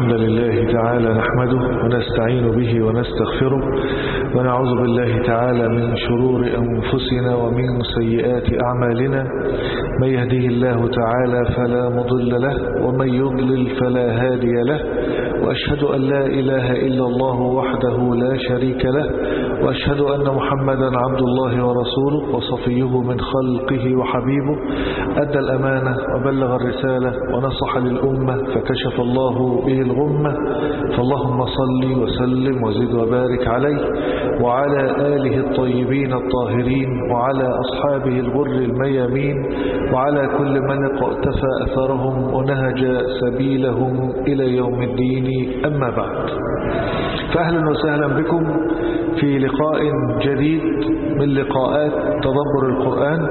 الحمد لله تعالى نحمده ونستعين به ونستغفره ونعوذ بالله تعالى من شرور أنفسنا ومن سيئات أعمالنا من يهديه الله تعالى فلا مضل له ومن يضلل فلا هادي له وأشهد أن لا إله إلا الله وحده لا شريك له وأشهد أن محمدا عبد الله ورسوله وصفيه من خلقه وحبيبه أدى الأمانة وبلغ الرسالة ونصح للأمة فكشف الله به الغمة فاللهم صل وسلم وزد وبارك عليه وعلى آله الطيبين الطاهرين وعلى أصحابه الغر الميامين وعلى كل من اقتفى أثرهم ونهج سبيلهم إلى يوم الدين أما بعد فأهلا وسهلا بكم في لقاء جديد من لقاءات تدبر القرآن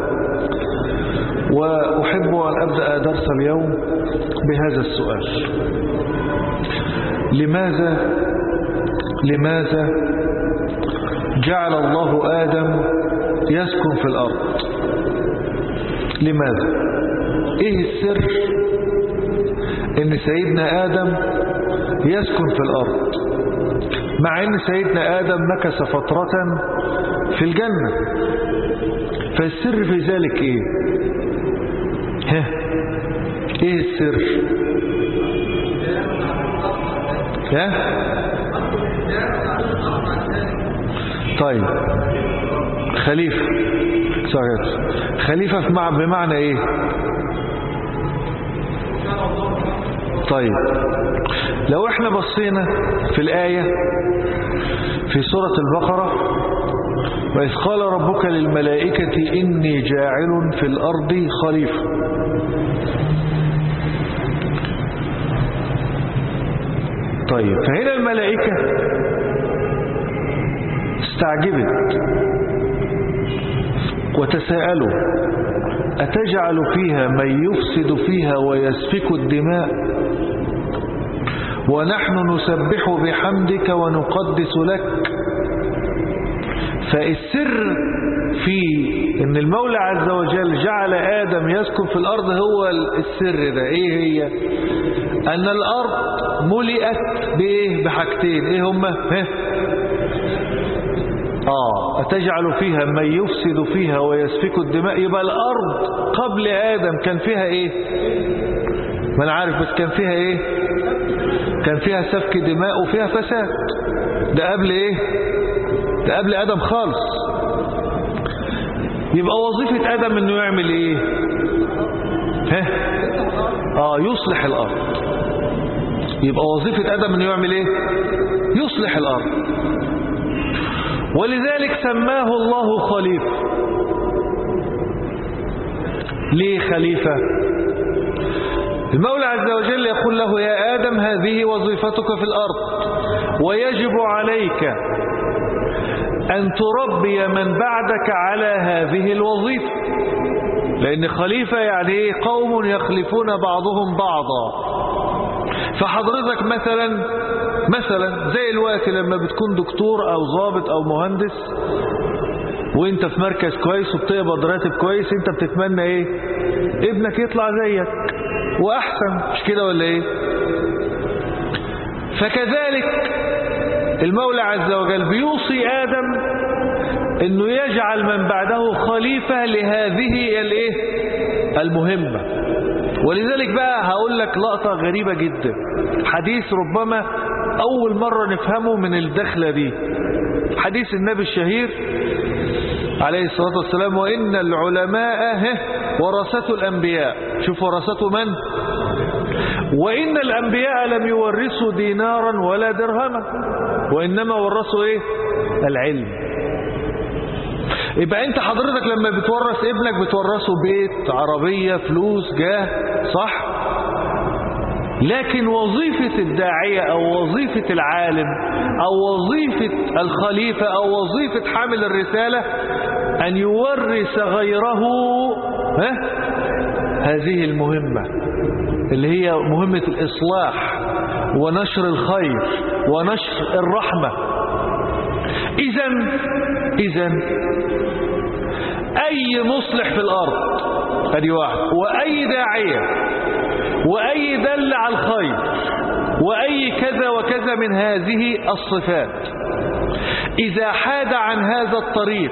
وأحب أن أبدأ درس اليوم بهذا السؤال لماذا لماذا جعل الله آدم يسكن في الأرض لماذا إيه السر إن سيدنا آدم يسكن في الأرض مع إن سيدنا آدم مكث فترة في الجنة فالسر في ذلك إيه ها إيه السر ها طيب خليفة صحيح خليفة في مع بمعنى ايه طيب لو احنا بصينا في الآية في سورة البقرة وإذ قال ربك للملائكة إني جاعل في الأرض خليفة طيب فهنا الملائكة استعجبت وتساءلوا أتجعل فيها من يفسد فيها ويسفك الدماء ونحن نسبح بحمدك ونقدس لك فالسر في ان المولى عز وجل جعل آدم يسكن في الأرض هو السر ده ايه هي ان الأرض ملئت بايه بحاجتين ايه هما ها آه أتجعل فيها من يفسد فيها ويسفك الدماء يبقى الأرض قبل آدم كان فيها إيه ما أنا عارف بس كان فيها إيه كان فيها سفك دماء وفيها فساد ده قبل إيه ده قبل آدم خالص يبقى وظيفة آدم إنه يعمل إيه ها آه يصلح الأرض يبقى وظيفة آدم إنه يعمل إيه يصلح الأرض ولذلك سماه الله خليفة ليه خليفة المولى عز وجل يقول له يا آدم هذه وظيفتك في الأرض ويجب عليك أن تربي من بعدك على هذه الوظيفة لأن خليفة يعني قوم يخلفون بعضهم بعضا فحضرتك مثلا مثلا زي الوقت لما بتكون دكتور او ضابط او مهندس وانت في مركز كويس وبتقبض راتب كويس انت بتتمنى ايه ابنك يطلع زيك واحسن مش كده ولا ايه فكذلك المولى عز وجل بيوصي ادم انه يجعل من بعده خليفة لهذه الايه المهمة ولذلك بقى هقول لك لقطة غريبة جدا حديث ربما أول مرة نفهمه من الدخلة دي حديث النبي الشهير عليه الصلاة والسلام وإن العلماء ورثة الأنبياء شوف ورثة من وإن الأنبياء لم يورثوا دينارا ولا درهما وإنما ورثوا إيه العلم يبقى انت حضرتك لما بتورث ابنك بتورثه بيت عربية فلوس جاه صح لكن وظيفة الداعية أو وظيفة العالم أو وظيفة الخليفة أو وظيفة حامل الرسالة أن يورث غيره ها هذه المهمة اللي هي مهمة الإصلاح ونشر الخير ونشر الرحمة إذا إذا أي مصلح في الأرض ادي واحد وأي داعية وأي دل على الخير وأي كذا وكذا من هذه الصفات إذا حاد عن هذا الطريق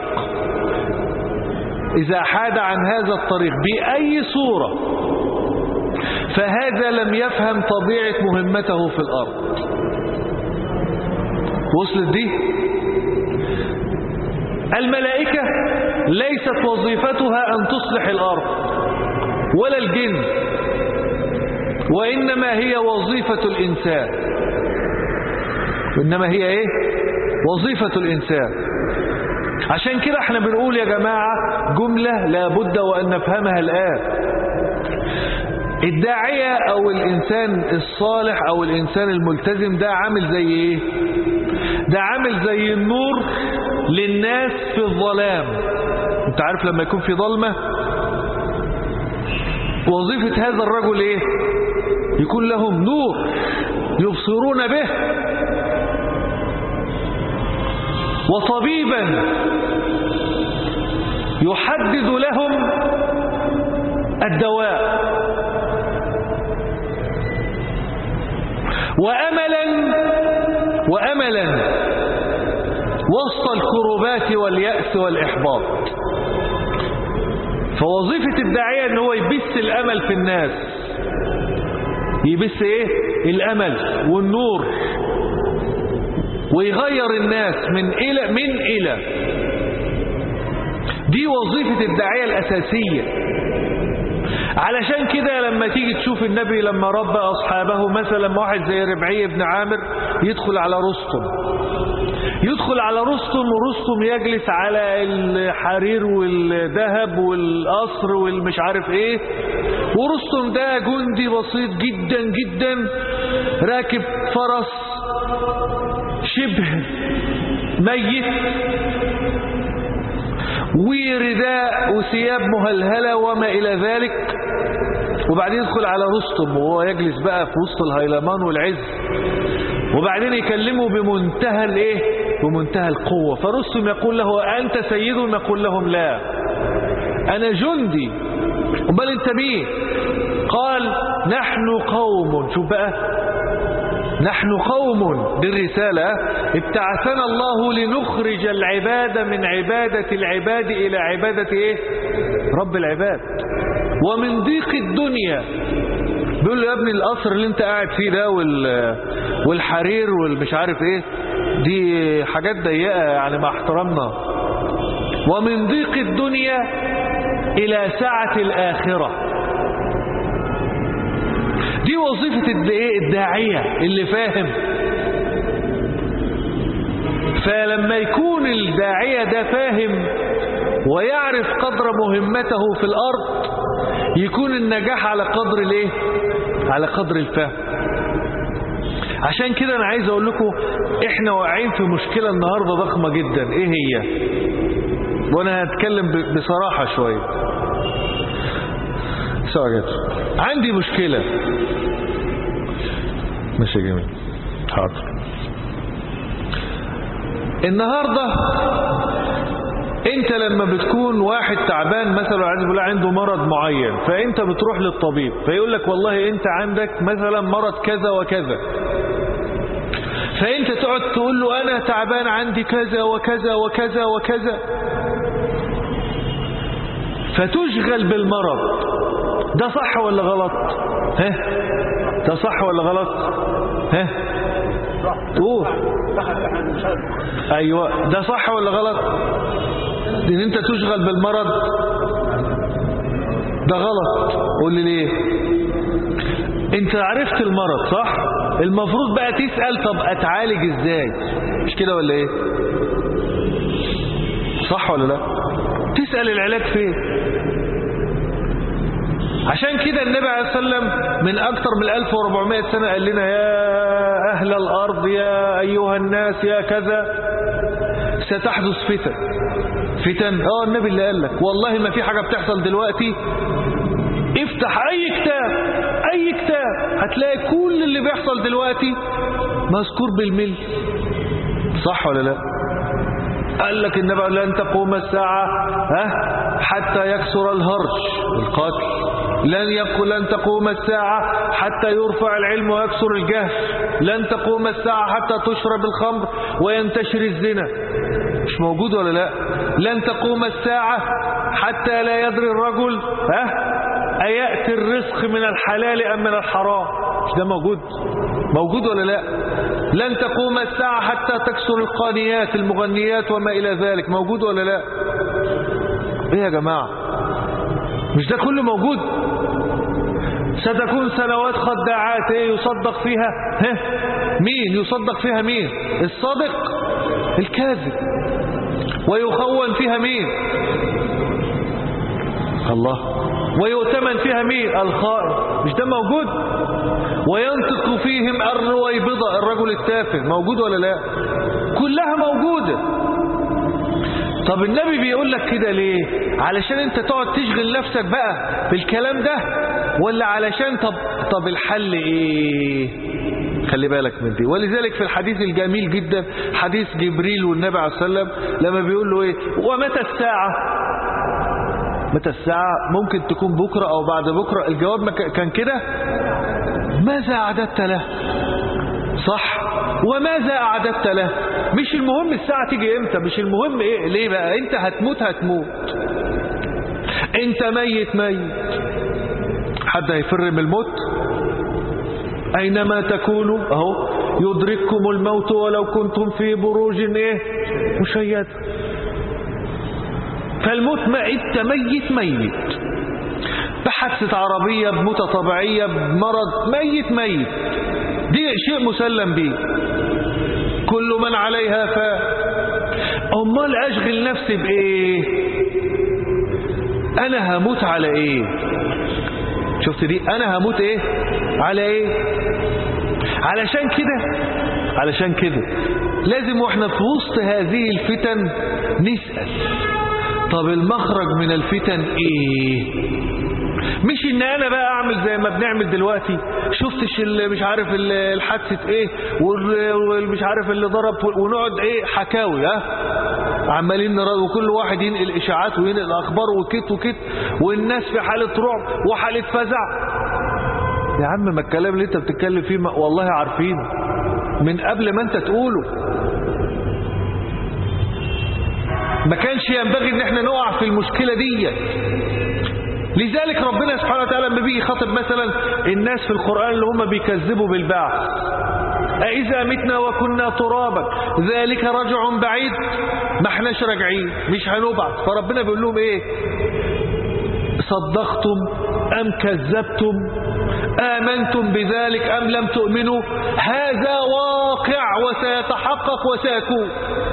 إذا حاد عن هذا الطريق بأي صورة فهذا لم يفهم طبيعة مهمته في الأرض وصلت دي الملائكة ليست وظيفتها أن تصلح الأرض ولا الجن وإنما هي وظيفة الإنسان وإنما هي إيه وظيفة الإنسان عشان كده احنا بنقول يا جماعة جملة لابد وأن نفهمها الآن الداعية أو الإنسان الصالح أو الإنسان الملتزم ده عامل زي إيه ده عامل زي النور للناس في الظلام انت عارف لما يكون في ظلمة وظيفة هذا الرجل ايه يكون لهم نور يبصرون به وطبيبا يحدد لهم الدواء وأملا وأملا وسط الكربات واليأس والإحباط فوظيفة الداعية ان هو يبث الأمل في الناس يبث ايه الأمل والنور ويغير الناس من إلى من إلى دي وظيفة الداعية الأساسية علشان كده لما تيجي تشوف النبي لما ربى أصحابه مثلا واحد زي ربعي بن عامر يدخل على رستم يدخل على رستم ورستم يجلس على الحرير والذهب والقصر والمش عارف ايه ورستم ده جندي بسيط جدا جدا راكب فرس شبه ميت ورداء وثياب مهلهلة وما إلى ذلك وبعدين يدخل على رستم وهو يجلس بقى في وسط الهيلمان والعز وبعدين يكلمه بمنتهى الايه بمنتهى القوة فرستم يقول له أنت سيد يقول لهم لا أنا جندي امال انت مين قال نحن قوم شوف بقى نحن قوم بالرسالة ابتعثنا الله لنخرج العباد من عبادة العباد إلى عبادة إيه؟ رب العباد ومن ضيق الدنيا بيقول له يا ابني القصر اللي انت قاعد فيه ده وال... والحرير والمش عارف ايه دي حاجات ضيقة يعني مع احترامنا ومن ضيق الدنيا إلى سعة الآخرة دي وظيفة الداعية اللي فاهم فلما يكون الداعية ده فاهم ويعرف قدر مهمته في الأرض يكون النجاح على قدر الايه على قدر الفهم عشان كده انا عايز اقول لكم احنا واقعين في مشكلة النهاردة ضخمة جدا ايه هي وانا هتكلم بصراحة شوية سواء عندي مشكلة ماشي جميل حاضر النهاردة انت لما بتكون واحد تعبان مثلا عايز بالله عنده مرض معين فانت بتروح للطبيب فيقول لك والله انت عندك مثلا مرض كذا وكذا فانت تقعد تقول له انا تعبان عندي كذا وكذا وكذا وكذا فتشغل بالمرض ده صح ولا غلط ها ده صح ولا غلط ها قول ايوه ده صح ولا غلط ان انت تشغل بالمرض ده غلط قول لي ليه انت عرفت المرض صح المفروض بقى تسأل طب اتعالج ازاي مش كده ولا ايه صح ولا لا تسأل العلاج فين عشان كده النبي عليه الصلاة والسلام من أكثر من 1400 سنة قال لنا يا أهل الأرض يا أيها الناس يا كذا ستحدث فتن فتن اه النبي اللي قال لك والله ما في حاجة بتحصل دلوقتي افتح أي كتاب أي كتاب هتلاقي كل اللي بيحصل دلوقتي مذكور بالمل صح ولا لا قال لك النبي لن تقوم الساعة ها حتى يكسر الهرج القتل لن يقول لن تقوم الساعة حتى يرفع العلم ويكسر الجهل لن تقوم الساعة حتى تشرب الخمر وينتشر الزنا مش موجود ولا لا لن تقوم الساعة حتى لا يدري الرجل ها أيأتي الرزق من الحلال أم من الحرام مش ده موجود موجود ولا لا لن تقوم الساعة حتى تكسر القانيات المغنيات وما إلى ذلك موجود ولا لا ايه يا جماعة مش ده كله موجود ستكون سنوات خداعات ايه يصدق فيها ها مين يصدق فيها مين الصادق الكاذب ويخون فيها مين الله ويؤتمن فيها مين الخائن مش ده موجود وينطق فيهم الرويبضة الرجل التافه موجود ولا لا كلها موجودة طب النبي بيقول لك كده ليه علشان انت تقعد تشغل نفسك بقى بالكلام ده ولا علشان طب طب الحل ايه خلي بالك من دي ولذلك في الحديث الجميل جدا حديث جبريل والنبي عليه الصلاة والسلام لما بيقول له ايه ومتى الساعة متى الساعة ممكن تكون بكرة او بعد بكرة الجواب ما كان كده ماذا أعددت له صح وماذا أعددت له مش المهم الساعة تيجي امتى مش المهم ايه ليه بقى انت هتموت هتموت انت ميت ميت حد هيفر من الموت اينما تكونوا اهو يدرككم الموت ولو كنتم في بروج ايه مشيدة فالموت ما انت ميت ميت بحادثة عربية بموتة طبيعية بمرض ميت ميت دي شيء مسلم به كل من عليها ف امال اشغل نفسي بايه انا هموت على ايه شفت دي انا هموت ايه على ايه علشان كده علشان كده لازم واحنا في وسط هذه الفتن نسأل طب المخرج من الفتن ايه مش ان انا بقى اعمل زي ما بنعمل دلوقتي شفتش اللي مش عارف الحادثه ايه والمش عارف اللي ضرب ونقعد ايه حكاوي ها عمالين نرد وكل واحد ينقل اشاعات وينقل اخبار وكت وكت والناس في حاله رعب وحاله فزع يا عم ما الكلام اللي انت بتتكلم فيه والله عارفينه من قبل ما انت تقوله ما كانش ينبغي ان احنا نقع في المشكله دي لذلك ربنا سبحانه وتعالى لما بيجي يخاطب مثلا الناس في القرآن اللي هم بيكذبوا بالبعث أإذا متنا وكنا ترابا ذلك رجع بعيد ما احناش راجعين مش هنبعث فربنا بيقول لهم ايه صدقتم أم كذبتم آمنتم بذلك أم لم تؤمنوا هذا واقع وسيتحقق وسيكون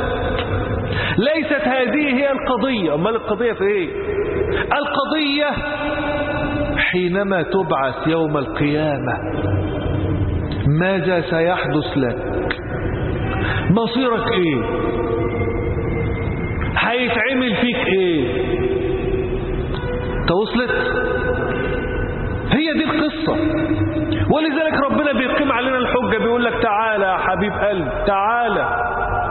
ليست هذه هي القضية أمال القضية في ايه القضية حينما تبعث يوم القيامة ماذا سيحدث لك مصيرك ايه هيتعمل فيك ايه توصلت هي دي القصة ولذلك ربنا بيقيم علينا الحجة بيقول لك تعالى يا حبيب قلب تعالى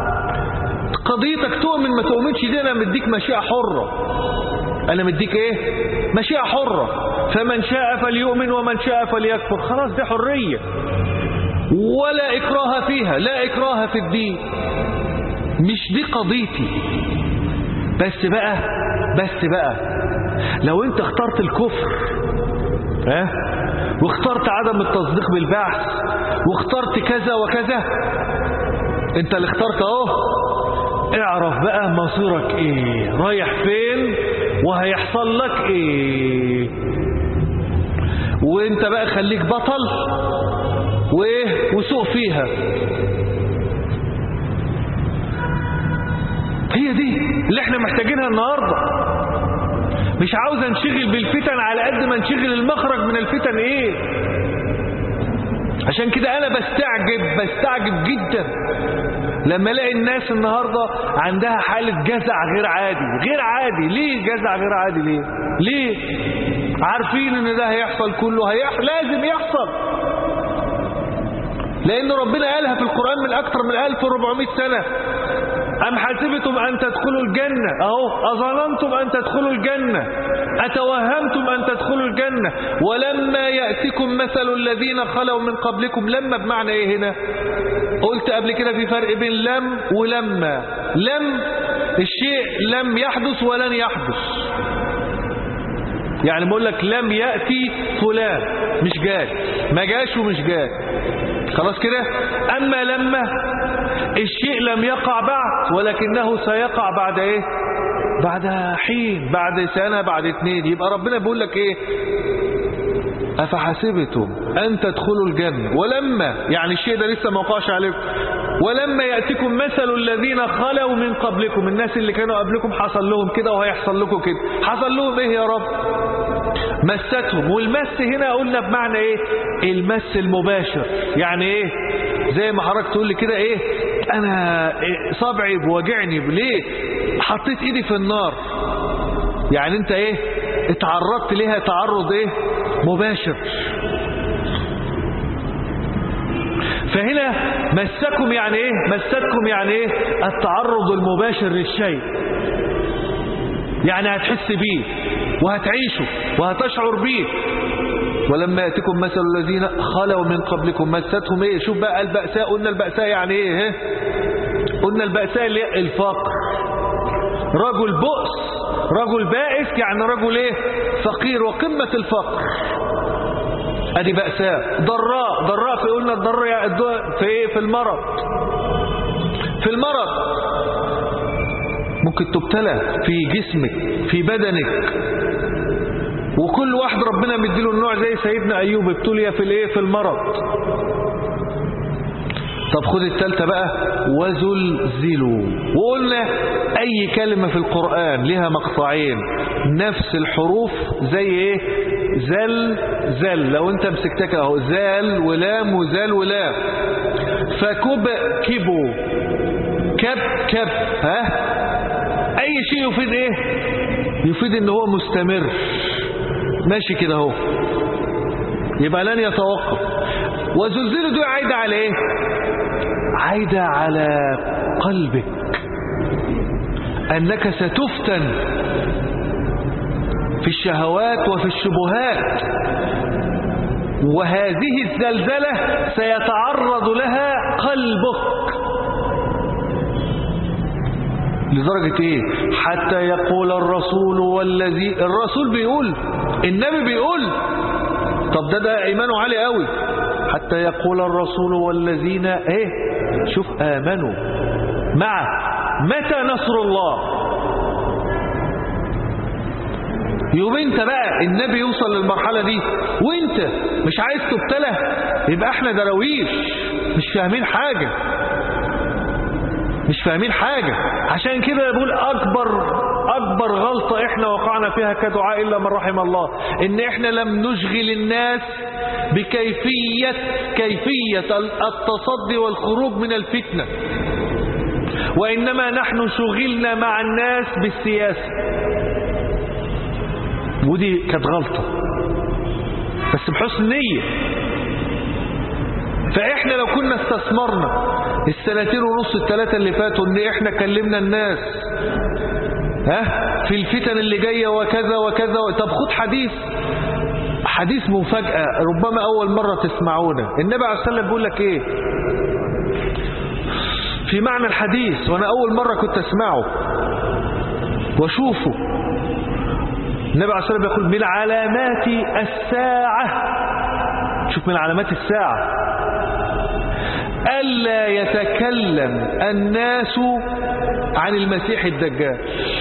قضيتك تؤمن ما تؤمنش دي انا مديك مشيئة حرة انا مديك ايه مشيئة حرة فمن شاء فليؤمن ومن شاء فليكفر خلاص دي حرية ولا اكراه فيها لا اكراه في الدين مش دي قضيتي بس بقى بس بقى لو انت اخترت الكفر ها واخترت عدم التصديق بالبعث واخترت كذا وكذا انت اللي اخترت اهو اعرف بقى مصيرك ايه رايح فين وهيحصل لك ايه وانت بقى خليك بطل وايه وسوق فيها هي دي اللي احنا محتاجينها النهاردة مش عاوز انشغل بالفتن على قد ما انشغل المخرج من الفتن ايه عشان كده انا بستعجب بستعجب جدا لما الاقي الناس النهاردة عندها حالة جزع غير عادي غير عادي ليه جزع غير عادي ليه ليه عارفين ان ده هيحصل كله هيحصل لازم يحصل لان ربنا قالها في القرآن من اكتر من 1400 سنة أم حسبتم أن تدخلوا الجنة أهو أظننتم أن تدخلوا الجنة أتوهمتم أن تدخلوا الجنة ولما يأتكم مثل الذين خلوا من قبلكم لما بمعنى إيه هنا قلت قبل كده في فرق بين لم ولما لم الشيء لم يحدث ولن يحدث يعني بقول لك لم يأتي فلان مش جاي ما جاش ومش جاي خلاص كده أما لما الشيء لم يقع بعد ولكنه سيقع بعد ايه بعد حين بعد سنة بعد اتنين يبقى ربنا بيقول لك ايه أفحسبتم أن تدخلوا الجنة ولما يعني الشيء ده لسه ما وقعش عليكم ولما يأتيكم مثل الذين خلوا من قبلكم الناس اللي كانوا قبلكم حصل لهم كده وهيحصل لكم كده حصل لهم ايه يا رب مستهم والمس هنا قلنا بمعنى ايه المس المباشر يعني ايه زي ما حضرتك تقول لي كده ايه انا إيه صبعي بوجعني ليه حطيت ايدي في النار يعني انت ايه اتعرضت ليها تعرض ايه مباشر فهنا مسكم يعني ايه مسكم يعني ايه التعرض المباشر للشيء يعني هتحس بيه وهتعيشه وهتشعر بيه ولما يأتكم مثل الذين خلوا من قبلكم مستهم ايه شوف بقى البأساء قلنا البأساء يعني ايه ها؟ قلنا البأساء اللي هي الفقر رجل بؤس رجل بائس يعني رجل ايه فقير وقمة الفقر ادي بأساء ضراء ضراء في قلنا الضراء في ايه في المرض في المرض ممكن تبتلى في جسمك في بدنك وكل واحد ربنا مديله النوع زي سيدنا ايوب ابتلي في الايه في المرض طب خد التالتة بقى وزلزلوا وقلنا اي كلمة في القرآن لها مقطعين نفس الحروف زي ايه زل زل لو انت مسكتك اهو زال ولام وزال ولام فكب كبوا كب كب ها اي شيء يفيد ايه يفيد ان هو مستمر ماشي كده اهو يبقى لن يتوقف وزلزله دي عايدة على ايه عايدة على قلبك انك ستفتن في الشهوات وفي الشبهات وهذه الزلزلة سيتعرض لها قلبك لدرجة ايه حتى يقول الرسول والذي الرسول بيقول النبي بيقول طب ده ده ايمانه عالي قوي حتى يقول الرسول والذين ايه شوف امنوا مع متى نصر الله يوم انت بقى النبي يوصل للمرحلة دي وانت مش عايز تبتلى يبقى احنا درويش مش فاهمين حاجة مش فاهمين حاجة عشان كده بقول أكبر أكبر غلطة إحنا وقعنا فيها كدعاء إلا من رحم الله إن إحنا لم نشغل الناس بكيفية كيفية التصدي والخروج من الفتنة وإنما نحن شغلنا مع الناس بالسياسة ودي كانت غلطة بس بحسن نية فإحنا لو كنا استثمرنا السنتين ونص الثلاثة اللي فاتوا ان احنا كلمنا الناس ها في الفتن اللي جاية وكذا وكذا طب خد حديث حديث مفاجأة ربما أول مرة تسمعونه النبي عليه الصلاة والسلام بيقول لك إيه في معنى الحديث وأنا أول مرة كنت أسمعه وأشوفه النبي عليه الصلاة والسلام يقول من علامات الساعة شوف من علامات الساعة ألا يتكلم الناس عن المسيح الدجال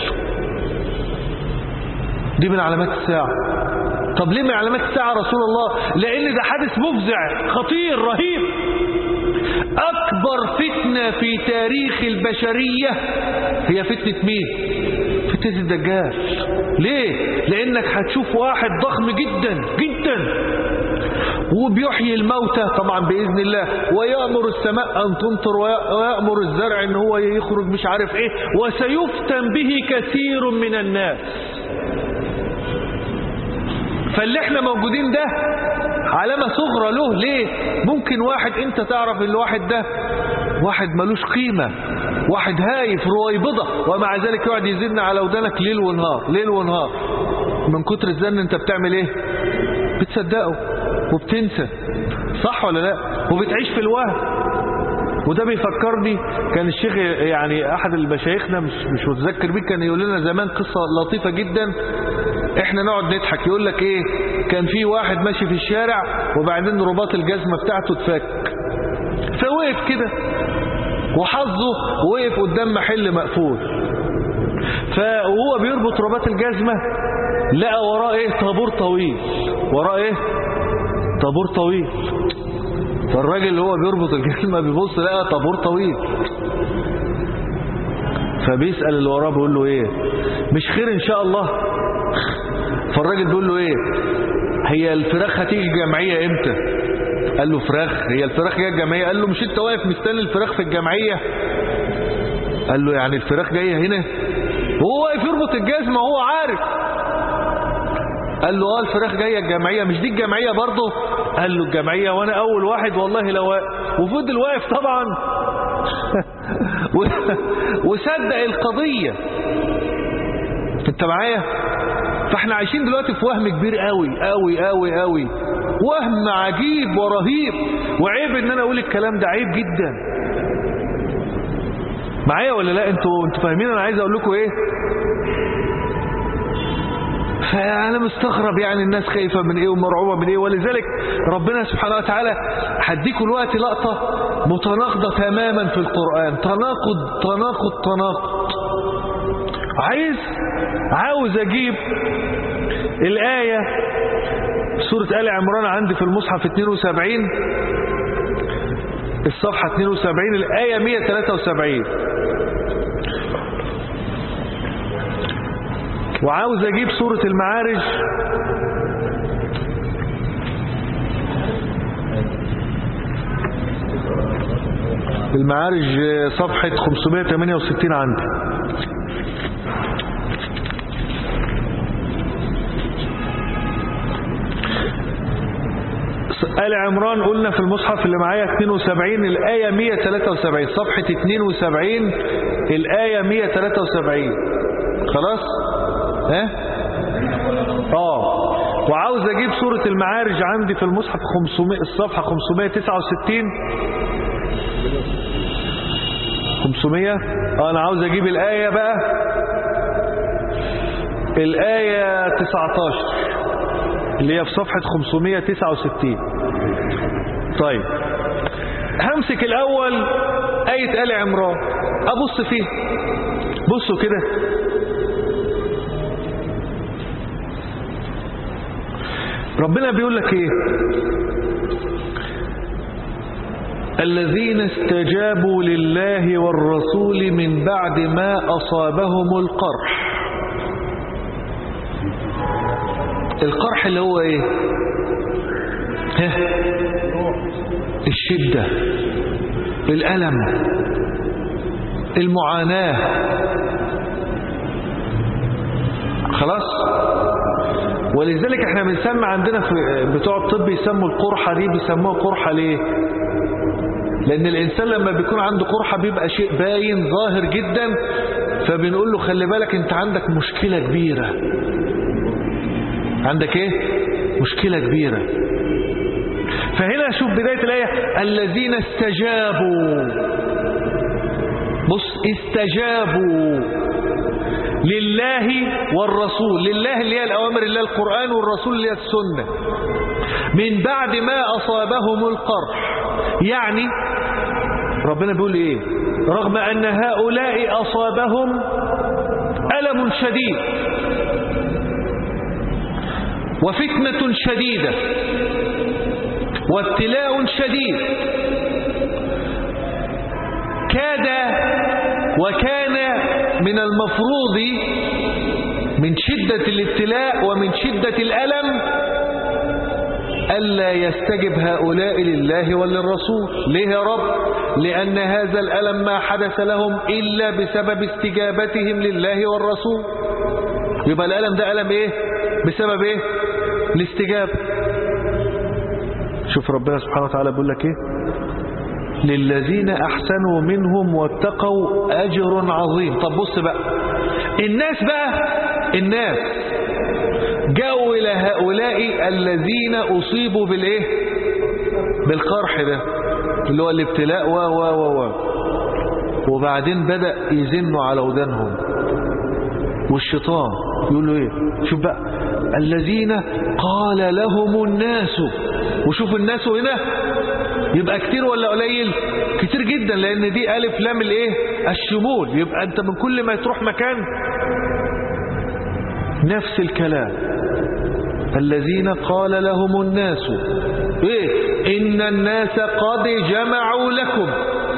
دي من علامات الساعة طب ليه من علامات الساعة رسول الله لأن ده حادث مفزع خطير رهيب أكبر فتنة في تاريخ البشرية هي فتنة مين فتنة الدجال ليه لأنك هتشوف واحد ضخم جدا جدا وبيحيي الموتى طبعا بإذن الله ويأمر السماء أن تمطر ويأمر الزرع أن هو يخرج مش عارف إيه وسيفتن به كثير من الناس فاللي احنا موجودين ده علامة صغرى له ليه ممكن واحد انت تعرف الواحد ده واحد ملوش قيمة واحد هايف رويبضة ومع ذلك يقعد يزن على ودانك ليل ونهار ليل ونهار من كتر الزن انت بتعمل ايه بتصدقه وبتنسى صح ولا لا وبتعيش في الوهم وده بيفكرني كان الشيخ يعني احد المشايخنا مش مش متذكر بيه كان يقول لنا زمان قصه لطيفه جدا احنا نقعد نضحك يقول لك ايه كان في واحد ماشي في الشارع وبعدين رباط الجزمه بتاعته اتفك فوقف كده وحظه وقف قدام محل مقفول فهو بيربط رباط الجزمه لقى وراه ايه طابور طويل وراه ايه طابور طويل فالراجل اللي هو بيربط الجزمة بيبص لقى طابور طويل فبيسأل اللي وراه بيقول له ايه مش خير ان شاء الله فالراجل بيقول له ايه هي الفراخ هتيجي جمعية امتى قال له فراخ هي الفراخ جايه الجمعية قال له مش انت واقف مستني الفراخ في الجمعية قال له يعني الفراخ جاية هنا وهو واقف يربط الجزمة وهو عارف قال له اه الفراخ جايه الجمعيه مش دي الجمعيه برضه قال له الجمعيه وانا اول واحد والله لو واقف وفضل واقف طبعا وصدق القضيه انت معايا فاحنا عايشين دلوقتي في وهم كبير قوي قوي قوي قوي وهم عجيب ورهيب وعيب ان انا اقول الكلام ده عيب جدا معايا ولا لا انتوا انتوا فاهمين انا عايز اقول لكم ايه فأنا مستغرب يعني الناس خايفة من إيه ومرعوبة من إيه ولذلك ربنا سبحانه وتعالى هديكوا الوقت لقطة متناقضة تماما في القرآن تناقض تناقض تناقض عايز عاوز أجيب الآية سورة آل عمران عندي في المصحف 72 الصفحة 72 الآية 173 وعاوز اجيب سورة المعارج المعارج صفحة 568 عندي آل عمران قلنا في المصحف اللي معايا 72 الآية 173 صفحة 72 الآية 173 خلاص ها اه وعاوز اجيب سورة المعارج عندي في المصحف 500 الصفحة 569 500 اه انا عاوز اجيب الآية بقى الآية 19 اللي هي في صفحة 569 طيب همسك الأول آية آل عمران أبص فيه بصوا كده ربنا بيقول لك ايه الذين استجابوا لله والرسول من بعد ما أصابهم القرح القرح اللي هو ايه ها الشدة الألم المعاناة خلاص ولذلك احنا بنسمى عندنا في بتوع الطب يسموا القرحة دي بيسموها قرحة ليه لان الانسان لما بيكون عنده قرحة بيبقى شيء باين ظاهر جدا فبنقول له خلي بالك انت عندك مشكلة كبيرة عندك ايه مشكلة كبيرة فهنا شوف بداية الآية الذين استجابوا بص استجابوا لله والرسول لله اللي هي الأوامر اللي هي القرآن والرسول اللي هي السنة من بعد ما أصابهم القرح يعني ربنا بيقول إيه رغم أن هؤلاء أصابهم ألم شديد وفتنة شديدة وابتلاء شديد كاد وكان من المفروض من شدة الابتلاء ومن شدة الألم ألا يستجب هؤلاء لله وللرسول ليه يا رب لأن هذا الألم ما حدث لهم إلا بسبب استجابتهم لله والرسول يبقى الألم ده ألم إيه بسبب إيه الاستجابة شوف ربنا سبحانه وتعالى بيقول لك إيه للذين أحسنوا منهم واتقوا أجر عظيم طب بص بقى الناس بقى الناس جاءوا إلى هؤلاء الذين أصيبوا بالإيه بالقرح ده اللي هو الابتلاء و و و و وبعدين بدأ يزنوا على ودانهم والشيطان يقول له ايه شوف بقى الذين قال لهم الناس وشوف الناس هنا يبقى كتير ولا قليل كتير جدا لان دي الف لام الايه الشمول يبقى انت من كل ما تروح مكان نفس الكلام الذين قال لهم الناس ايه ان الناس قد جمعوا لكم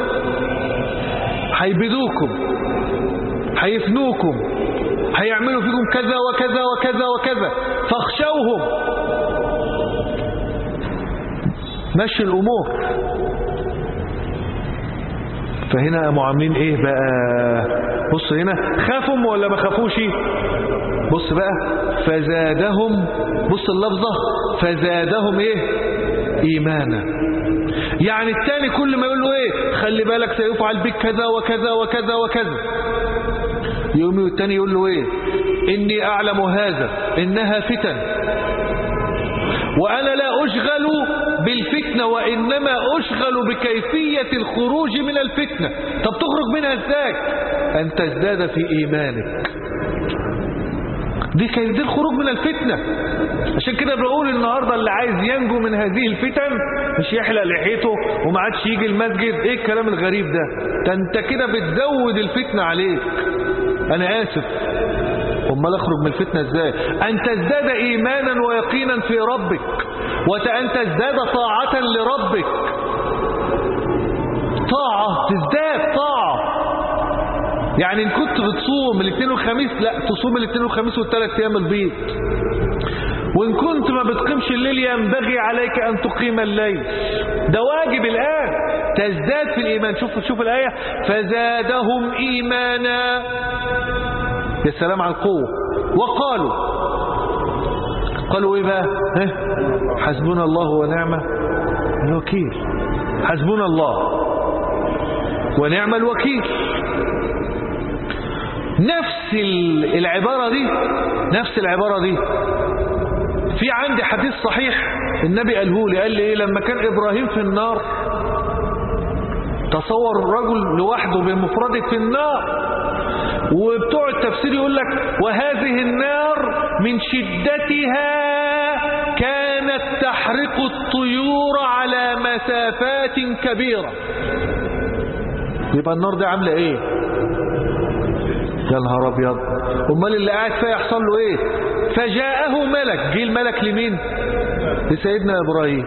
هيبدوكم هيفنوكم هيعملوا فيكم كذا وكذا وكذا وكذا فاخشوهم مشي الامور فهنا قاموا عاملين ايه بقى بص هنا خافوا ولا ما خافوش بص بقى فزادهم بص اللفظة فزادهم ايه ايمانا يعني التاني كل ما يقول له ايه خلي بالك سيفعل بك كذا وكذا وكذا وكذا يوم التاني يقول له ايه اني اعلم هذا انها فتن وانا لا اشغل بالفتنة وانما اشغل بكيفية الخروج من الفتنة طب تخرج منها ازاي ان تزداد في ايمانك دي كي دي الخروج من الفتنة عشان كده بقول النهاردة اللي عايز ينجو من هذه الفتن مش يحلق لحيته وما عادش يجي المسجد ايه الكلام الغريب ده ده انت كده بتزود الفتنة عليك انا اسف امال اخرج من الفتنة ازاي ان تزداد ايمانا ويقينا في ربك وان تزداد طاعة لربك طاعة تزداد طاعة يعني ان كنت بتصوم الاثنين والخميس لا تصوم الاثنين والخميس والثلاث ايام البيض وان كنت ما بتقيمش الليل ينبغي عليك ان تقيم الليل ده واجب الان تزداد في الايمان شوف شوف الايه فزادهم ايمانا يا سلام على القوه وقالوا قالوا ايه بقى ها حسبنا الله ونعم الوكيل حسبنا الله ونعم الوكيل نفس العبارة دي نفس العبارة دي في عندي حديث صحيح النبي قاله لي قال لي ايه لما كان ابراهيم في النار تصور الرجل لوحده بمفرده في النار وبتوع التفسير يقول لك وهذه النار من شدتها كانت تحرق الطيور على مسافات كبيرة يبقى النار دي عاملة ايه يا نهار ابيض امال اللي قاعد فيها يحصل له ايه فجاءه ملك جه الملك لمين لسيدنا ابراهيم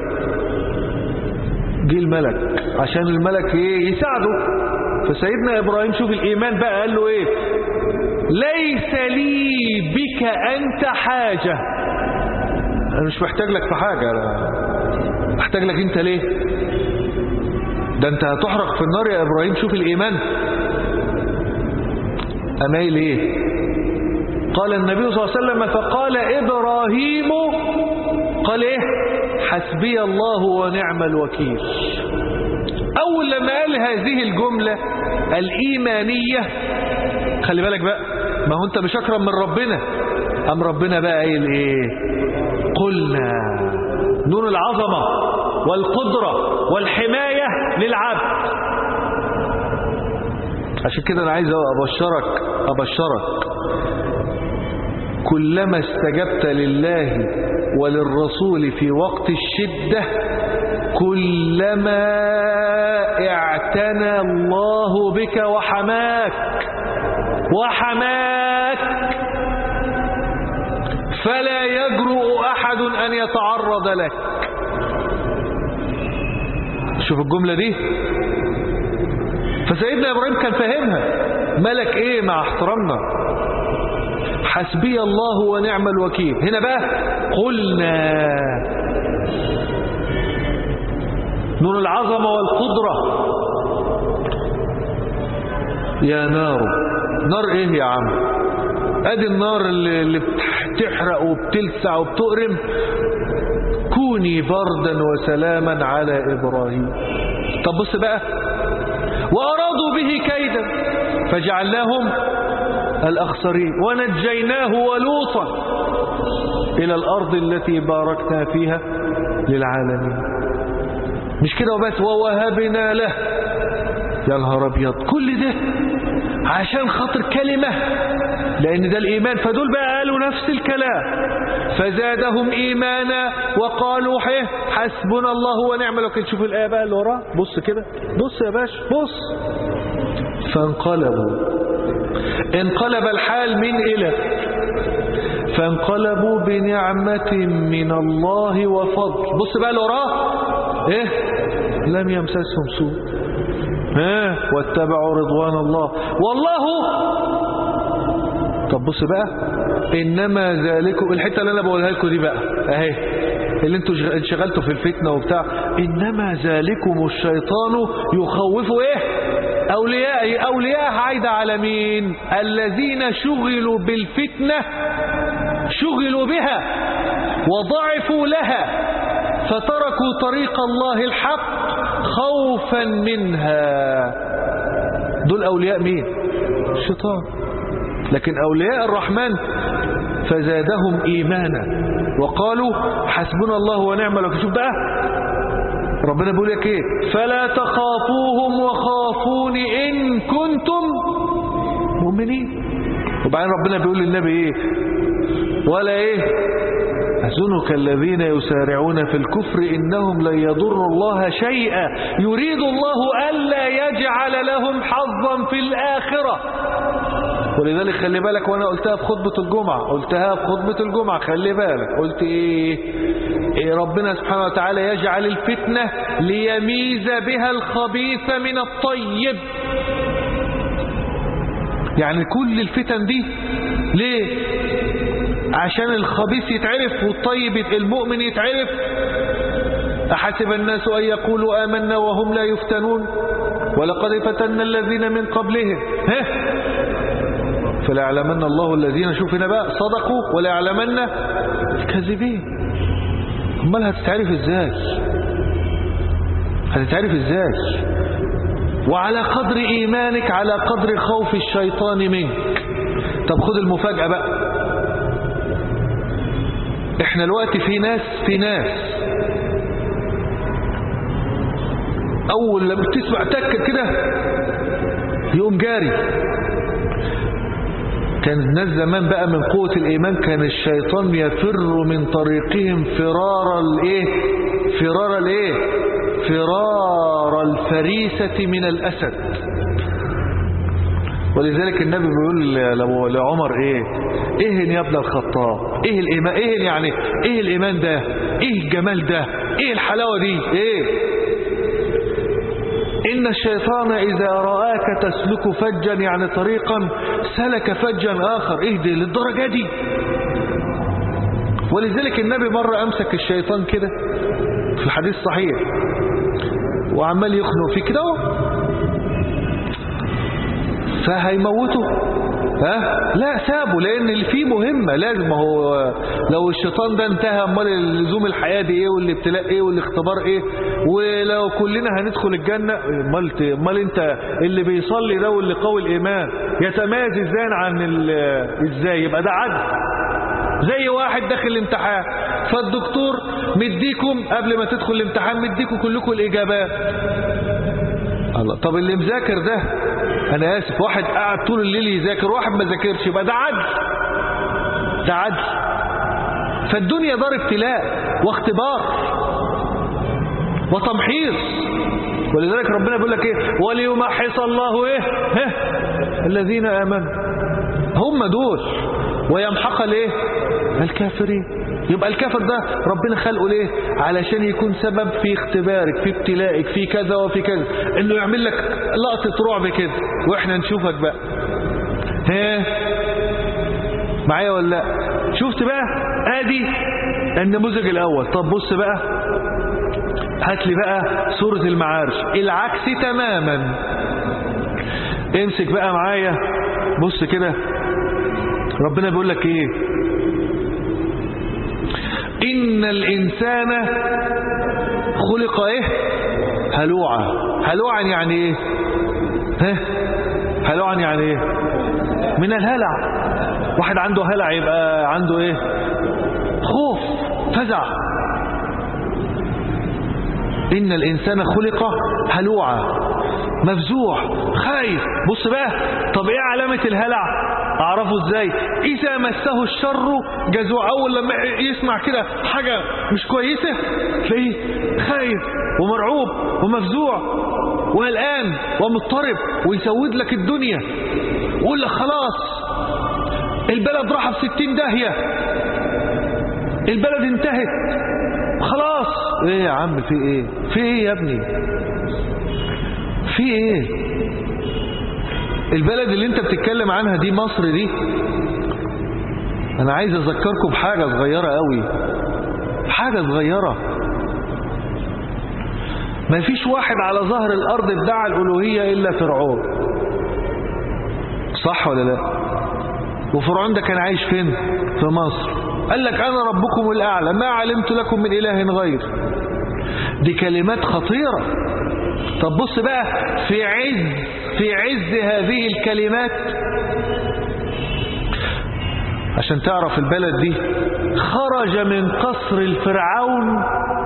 جه الملك عشان الملك ايه يساعده فسيدنا ابراهيم شوف الايمان بقى قال له ايه ليس لي بك انت حاجة انا مش محتاج لك في حاجة انا محتاج لك انت ليه ده انت هتحرق في النار يا ابراهيم شوف الايمان أميل إيه قال النبي صلى الله عليه وسلم فقال إبراهيم قال إيه حسبي الله ونعم الوكيل أول لما قال هذه الجملة الإيمانية خلي بالك بقى ما هو أنت مش أكرم من ربنا أم ربنا بقى قايل إيه قلنا نور العظمة والقدرة والحماية للعبد عشان كده انا عايز ابشرك ابشرك كلما استجبت لله وللرسول في وقت الشدة كلما اعتنى الله بك وحماك وحماك فلا يجرؤ احد ان يتعرض لك شوف الجملة دي فسيدنا إبراهيم كان فاهمها ملك إيه مع احترامنا حسبي الله ونعم الوكيل هنا بقى قلنا نور العظمة والقدرة يا نار نار ايه يا عم ادي النار اللي, اللي بتحرق وبتلسع وبتؤرم كوني بردا وسلاما على ابراهيم طب بص بقى وأرادوا به كيدا فجعلناهم الأخسرين ونجيناه ولوطا إلى الأرض التي باركنا فيها للعالمين مش كده وبس ووهبنا له يا نهار أبيض كل ده عشان خاطر كلمة لأن ده الإيمان فدول بقى قالوا نفس الكلام فزادهم إيمانا وقالوا حيه حسبنا الله ونعم الوكيل شوف الآية بقى اللي وراها بص كده بص يا باشا بص فانقلبوا انقلب الحال من إلى فانقلبوا بنعمة من الله وفضل بص بقى اللي وراه ايه لم يمسسهم سوء ها واتبعوا رضوان الله والله طب بص بقى انما ذلكم الحته اللي انا بقولها لكم دي بقى اهي اللي انتوا انشغلتوا في الفتنه وبتاع انما ذلكم الشيطان يخوف ايه اولياء اولياء عايده على مين الذين شغلوا بالفتنه شغلوا بها وضعفوا لها فتركوا طريق الله الحق خوفا منها دول أولياء مين الشيطان لكن أولياء الرحمن فزادهم إيمانا وقالوا حسبنا الله ونعم الوكيل شوف بقى ربنا بيقول لك ايه فلا تخافوهم وخافون إن كنتم مؤمنين وبعدين ربنا بيقول للنبي ايه ولا ايه أحزنك الذين يسارعون في الكفر إنهم لن يضروا الله شيئا يريد الله ألا يجعل لهم حظا في الآخرة ولذلك خلي بالك وانا قلتها في خطبة الجمعة قلتها في خطبة الجمعة خلي بالك قلت ايه, إيه ربنا سبحانه وتعالى يجعل الفتنة ليميز بها الخبيث من الطيب يعني كل الفتن دي ليه عشان الخبيث يتعرف والطيب المؤمن يتعرف أحسب الناس أن يقولوا آمنا وهم لا يفتنون ولقد فتنا الذين من قبلهم ها فليعلمن الله الذين شوفنا بقى صدقوا وليعلمن الكاذبين امال هتتعرف ازاي هتتعرف ازاي وعلى قدر ايمانك على قدر خوف الشيطان منك طب خد المفاجأة بقى احنا الوقت في ناس في ناس اول لما تسمع تكة كده يقوم جاري كان الناس زمان بقى من قوة الإيمان كان الشيطان يفر من طريقهم فرار الايه فرار الايه فرار الفريسة من الأسد ولذلك النبي بيقول لعمر ايه ايه يا ابن الخطاب ايه الايمان ايه يعني ايه الايمان ده ايه الجمال ده ايه الحلاوة دي ايه إن الشيطان إذا رآك تسلك فجا يعني طريقا سلك فجا آخر اهدي للدرجة دي ولذلك النبي مرة أمسك الشيطان كده في الحديث صحيح وعمال يخنق فيه كده فهيموته ها لا سابه لان اللي فيه مهمة لازم هو لو الشيطان ده انتهى امال لزوم الحياة دي ايه والابتلاء ايه والاختبار ايه ولو كلنا هندخل الجنة امال امال انت اللي بيصلي ده واللي قوي الايمان يتميز ازاي عن ازاي يبقى ده عدل زي واحد داخل الامتحان فالدكتور مديكم قبل ما تدخل الامتحان مديكم كلكم الاجابات الله طب اللي مذاكر ده انا اسف واحد قاعد طول الليل يذاكر واحد ما ذاكرش يبقى ده عدل ده عدل فالدنيا دار ابتلاء واختبار وتمحيص ولذلك ربنا بيقول لك ايه وليمحص الله ايه ها الذين امنوا هم دول ويمحق الايه الكافرين يبقى الكافر ده ربنا خلقه ليه علشان يكون سبب في اختبارك في ابتلائك في كذا وفي كذا انه يعمل لك لقطة رعب كده واحنا نشوفك بقى ها معايا ولا لا شفت بقى ادي النموذج الاول طب بص بقى هات لي بقى سورة المعارج العكس تماما امسك بقى معايا بص كده ربنا بيقول لك ايه إن الإنسان خلق إيه هلوعة هلوعا يعني ايه ها هلوعا يعني ايه من الهلع واحد عنده هلع يبقى عنده ايه خوف فزع إن الإنسان خلق هلوعا مفزوع خايف بص بقى طب ايه علامة الهلع اعرفه ازاي اذا مسه الشر جزوع اول لما يسمع كده حاجة مش كويسة تلاقيه خايف ومرعوب ومفزوع وقلقان ومضطرب ويسود لك الدنيا ويقول لك خلاص البلد راح في ستين داهية البلد انتهت خلاص ايه يا عم في ايه في ايه يا ابني في ايه البلد اللي انت بتتكلم عنها دي مصر دي انا عايز اذكركم بحاجة صغيرة قوي حاجة صغيرة ما فيش واحد على ظهر الارض ادعى الالوهية الا فرعون صح ولا لا وفرعون ده كان عايش فين في مصر قال لك انا ربكم الاعلى ما علمت لكم من اله غير دي كلمات خطيرة طب بص بقى في عز في عز هذه الكلمات عشان تعرف البلد دي خرج من قصر الفرعون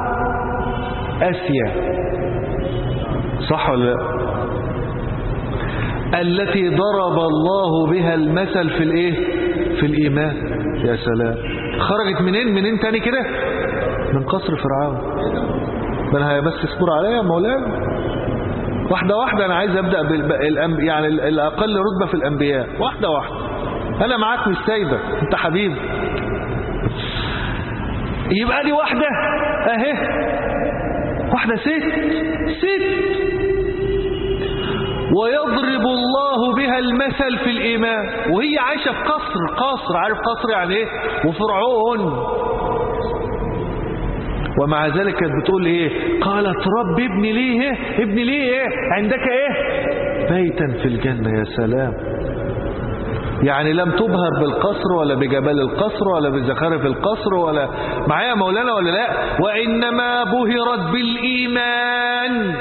آسيا صح ولا لا التي ضرب الله بها المثل في الايه في الايمان يا سلام خرجت منين منين تاني كده من قصر فرعون ده انا بس اصبر عليا يا مولانا واحدة واحدة أنا عايز أبدأ بالأنب... يعني الأقل رتبة في الأنبياء واحدة واحدة أنا معاك مش سايبك أنت حبيبي يبقى دي واحدة أهي واحدة ست ست ويضرب الله بها المثل في الإيمان وهي عايشة في قصر قصر عارف قصر يعني إيه وفرعون ومع ذلك كانت بتقول ايه قالت رب ابني ليه ايه ابني ليه ايه عندك ايه بيتا في الجنة يا سلام يعني لم تبهر بالقصر ولا بجبال القصر ولا بزخارف القصر ولا معايا مولانا ولا لا وإنما بهرت بالإيمان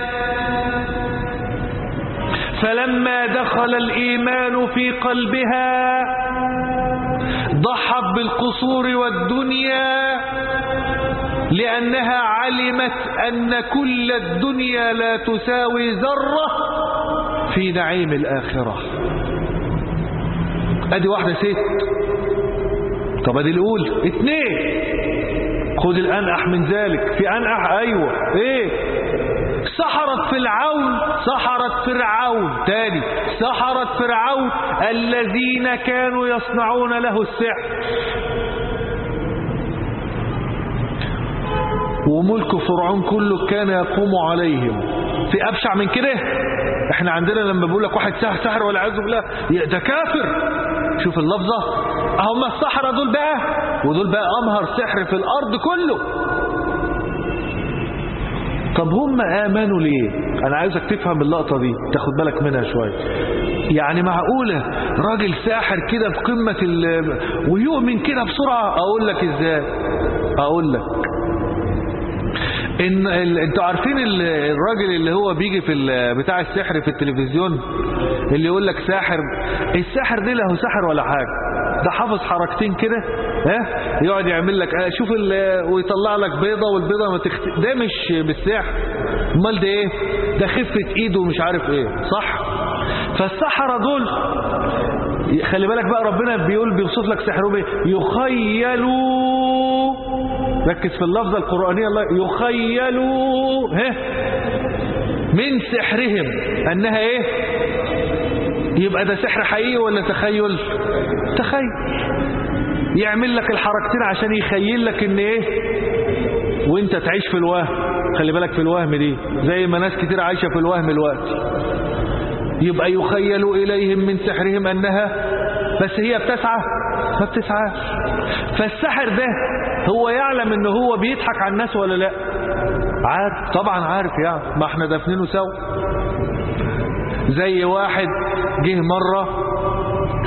فلما دخل الإيمان في قلبها ضحت بالقصور والدنيا لأنها علمت أن كل الدنيا لا تساوي ذرة في نعيم الآخرة أدي واحدة ست طب أدي الأولى اتنين خذ الأنأح من ذلك في أنأح أيوة إيه سحرت فرعون سحرت فرعون تاني سحرت فرعون الذين كانوا يصنعون له السحر وملك فرعون كله كان يقوم عليهم في أبشع من كده احنا عندنا لما بقول لك واحد سحر سحر ولا عز بالله ده كافر شوف اللفظة هم السحرة دول بقى ودول بقى أمهر سحر في الأرض كله طب هم آمنوا ليه أنا عايزك تفهم اللقطة دي تاخد بالك منها شوية يعني معقولة راجل ساحر كده في قمة ال ويؤمن كده بسرعة أقول لك إزاي أقول لك ان ال... انتوا عارفين ال... الراجل اللي هو بيجي في ال... بتاع السحر في التلفزيون اللي يقول لك ساحر الساحر دي له سحر ولا حاجة ده حافظ حركتين كده ها يقعد يعمل لك شوف ال... ويطلع لك بيضة والبيضة ما تخت... ده مش بالسحر امال ده ايه ده خفة ايده ومش عارف ايه صح فالسحرة دول خلي بالك بقى ربنا بيقول بيوصف لك سحرهم ايه يخيلوا ركز في اللفظة القرآنية الله يخيلوا ها من سحرهم أنها إيه يبقى ده سحر حقيقي ولا تخيل تخيل يعمل لك الحركتين عشان يخيل لك ان ايه وانت تعيش في الوهم خلي بالك في الوهم دي زي ما ناس كتير عايشة في الوهم الوقت يبقى يخيل إليهم من سحرهم أنها بس هي بتسعى ما بتسعاش فالسحر ده هو يعلم ان هو بيضحك على الناس ولا لا عارف طبعا عارف يعني ما احنا دافنينه سوا زي واحد جه مرة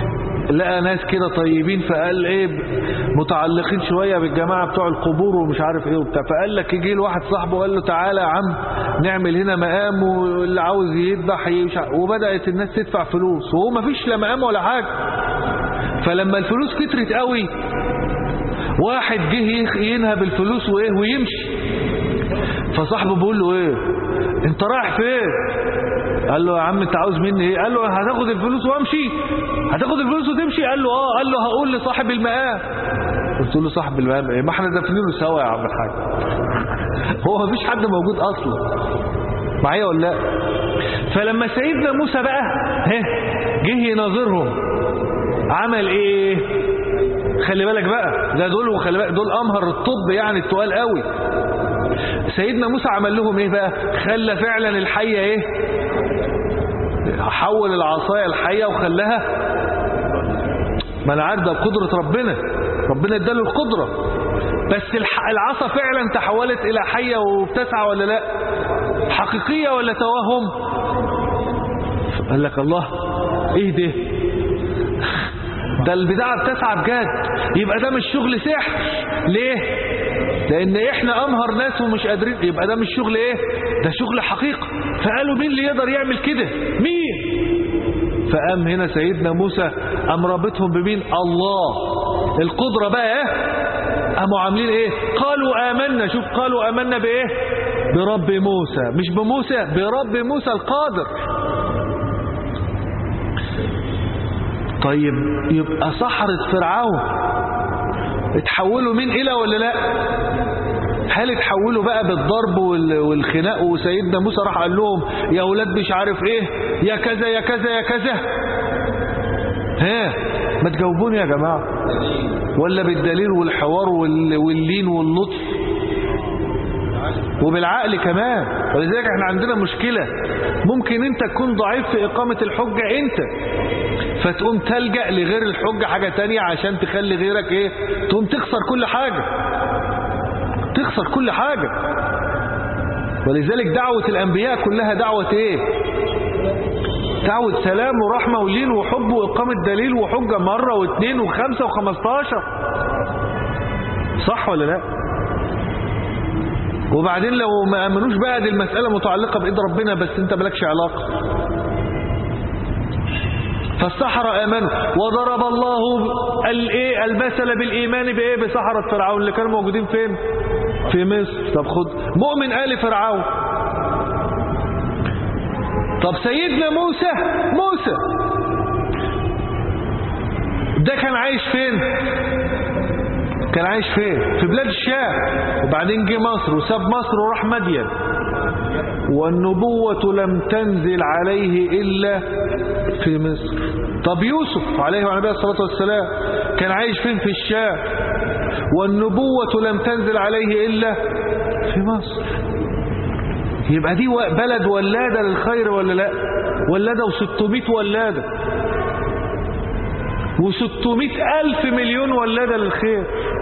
لقى ناس كده طيبين فقال ايه متعلقين شوية بالجماعة بتوع القبور ومش عارف ايه وبتاع فقال لك يجي له واحد صاحبه قال له تعالى يا عم نعمل هنا مقام واللي عاوز يذبح يش- وبدأت الناس تدفع فلوس وهو ما فيش لا مقام ولا حاجة فلما الفلوس كترت قوي واحد جه يخ- ينهب الفلوس وايه ويمشي فصاحبه بيقول له ايه انت رايح فين قال له يا عم انت عاوز مني ايه قال له هتاخد الفلوس وامشي هتاخد الفلوس وتمشي قال له اه قال له هقول لصاحب المقام قلت له صاحب المقام ايه ما احنا دافنينه سوا يا عم الحاج هو مفيش حد موجود اصلا معايا ولا لا فلما سيدنا موسى بقى ها جه يناظرهم عمل ايه خلي بالك بقى ده دول وخلي بالك دول امهر الطب يعني التقال قوي سيدنا موسى عمل لهم ايه بقى خلى فعلا الحية ايه حول العصاية الحية وخلاها ما انا عارف ده بقدرة ربنا ربنا اداله القدرة بس الح- العصا فعلا تحولت الى حية وبتسعى ولا لا حقيقية ولا توهم قال لك الله ايه ده ده البداعة بتسعى بجد يبقى ده مش شغل سحر ليه لان احنا امهر ناس ومش قادرين يبقى ده مش شغل ايه ده شغل حقيقة فقالوا مين اللي يقدر يعمل كده مين فقام هنا سيدنا موسى قام رابطهم بمين الله القدرة بقى ايه قاموا عاملين ايه قالوا آمنا شوف قالوا آمنا بايه برب موسى مش بموسى برب موسى القادر طيب يبقى سحرة فرعون اتحولوا من إلى ولا لا هل اتحولوا بقى بالضرب وال- والخناق وسيدنا موسى راح قال لهم يا اولاد مش عارف ايه يا كذا يا كذا يا كذا ها ما تجاوبوني يا جماعة ولا بالدليل والحوار وال- واللين واللطف وبالعقل كمان ولذلك احنا عندنا مشكلة ممكن انت تكون ضعيف في اقامة الحجة انت فتقوم تلجأ لغير الحجة حاجة تانية عشان تخلي غيرك ايه تقوم تخسر كل حاجة تخسر كل حاجة ولذلك دعوة الأنبياء كلها دعوة ايه دعوة سلام ورحمة ولين وحب وإقامة دليل وحجة مرة واثنين وخمسة وخمستاشر صح ولا لا وبعدين لو ما امنوش بقى دي المسألة متعلقة بإيد ربنا بس انت مالكش علاقة فالسحرة آمنوا وضرب الله الايه المثل بالإيمان بإيه بسحرة فرعون اللي كانوا موجودين فين في مصر طب خد مؤمن آل فرعون طب سيدنا موسى موسى ده كان عايش فين كان عايش فين في بلاد الشام وبعدين جه مصر وساب مصر وراح مدين والنبوة لم تنزل عليه إلا في مصر طب يوسف عليه وعلى نبيه الصلاة والسلام كان عايش فين في الشام والنبوة لم تنزل عليه إلا في مصر يبقى دي و- بلد ولادة للخير ولا لا ولادة و600 ولادة و600 ألف مليون ولادة للخير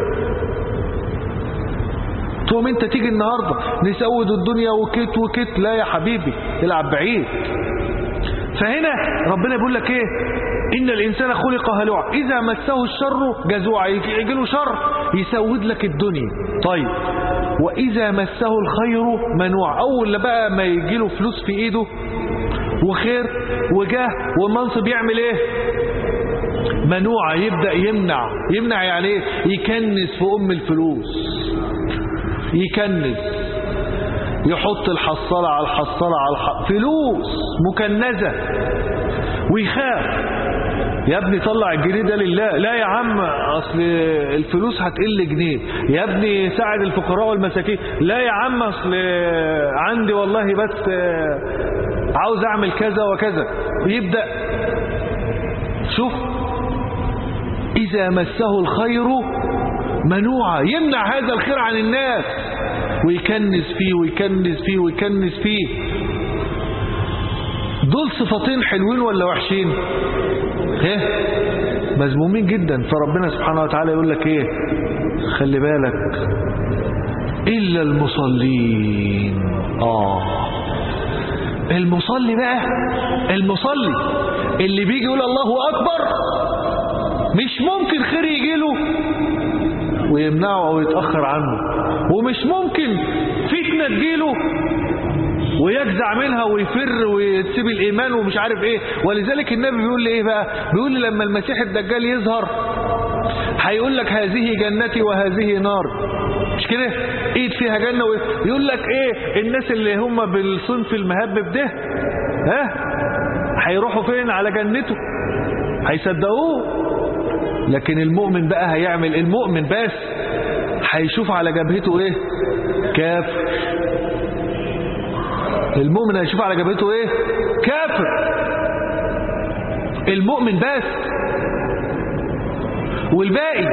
تقوم انت تيجي النهاردة نسود الدنيا وكت وكت لا يا حبيبي العب بعيد فهنا ربنا بيقول لك ايه ان الانسان خلق هلوعا اذا مسه الشر جزوعا يجي له شر يسود لك الدنيا طيب واذا مسه الخير منوع اول بقى ما يجي له فلوس في ايده وخير وجاه ومنصب يعمل ايه منوع يبدأ يمنع يمنع يعني ايه يكنس في ام الفلوس يكنس يحط الحصالة على الحصالة على الح... فلوس مكنزة ويخاف يا ابني طلع الجنيه ده لله لا يا عم اصل الفلوس هتقل جنيه يا ابني ساعد الفقراء والمساكين لا يا عم اصل عندي والله بس عاوز اعمل كذا وكذا يبدأ شوف إذا مسه الخير منوعا يمنع هذا الخير عن الناس ويكنز فيه ويكنز فيه ويكنز فيه دول صفتين حلوين ولا وحشين ايه مذمومين جدا فربنا سبحانه وتعالى يقول لك ايه خلي بالك إلا المصلين آه المصلي بقى المصلي اللي بيجي يقول الله أكبر مش ممكن خير يجيله ويمنعه او يتأخر عنه ومش ممكن فتنة تجيله ويجزع منها ويفر ويسيب الإيمان ومش عارف إيه ولذلك النبي بيقول لي إيه بقى بيقول لي لما المسيح الدجال يظهر هيقول لك هذه جنتي وهذه نار مش كده ايد فيها جنة ويقول لك ايه الناس اللي هم بالصنف المهبب ده ها هيروحوا فين على جنته هيصدقوه لكن المؤمن بقى هيعمل المؤمن بس هيشوف على جبهته ايه كافر المؤمن هيشوف على جبهته ايه كافر المؤمن بس والباقي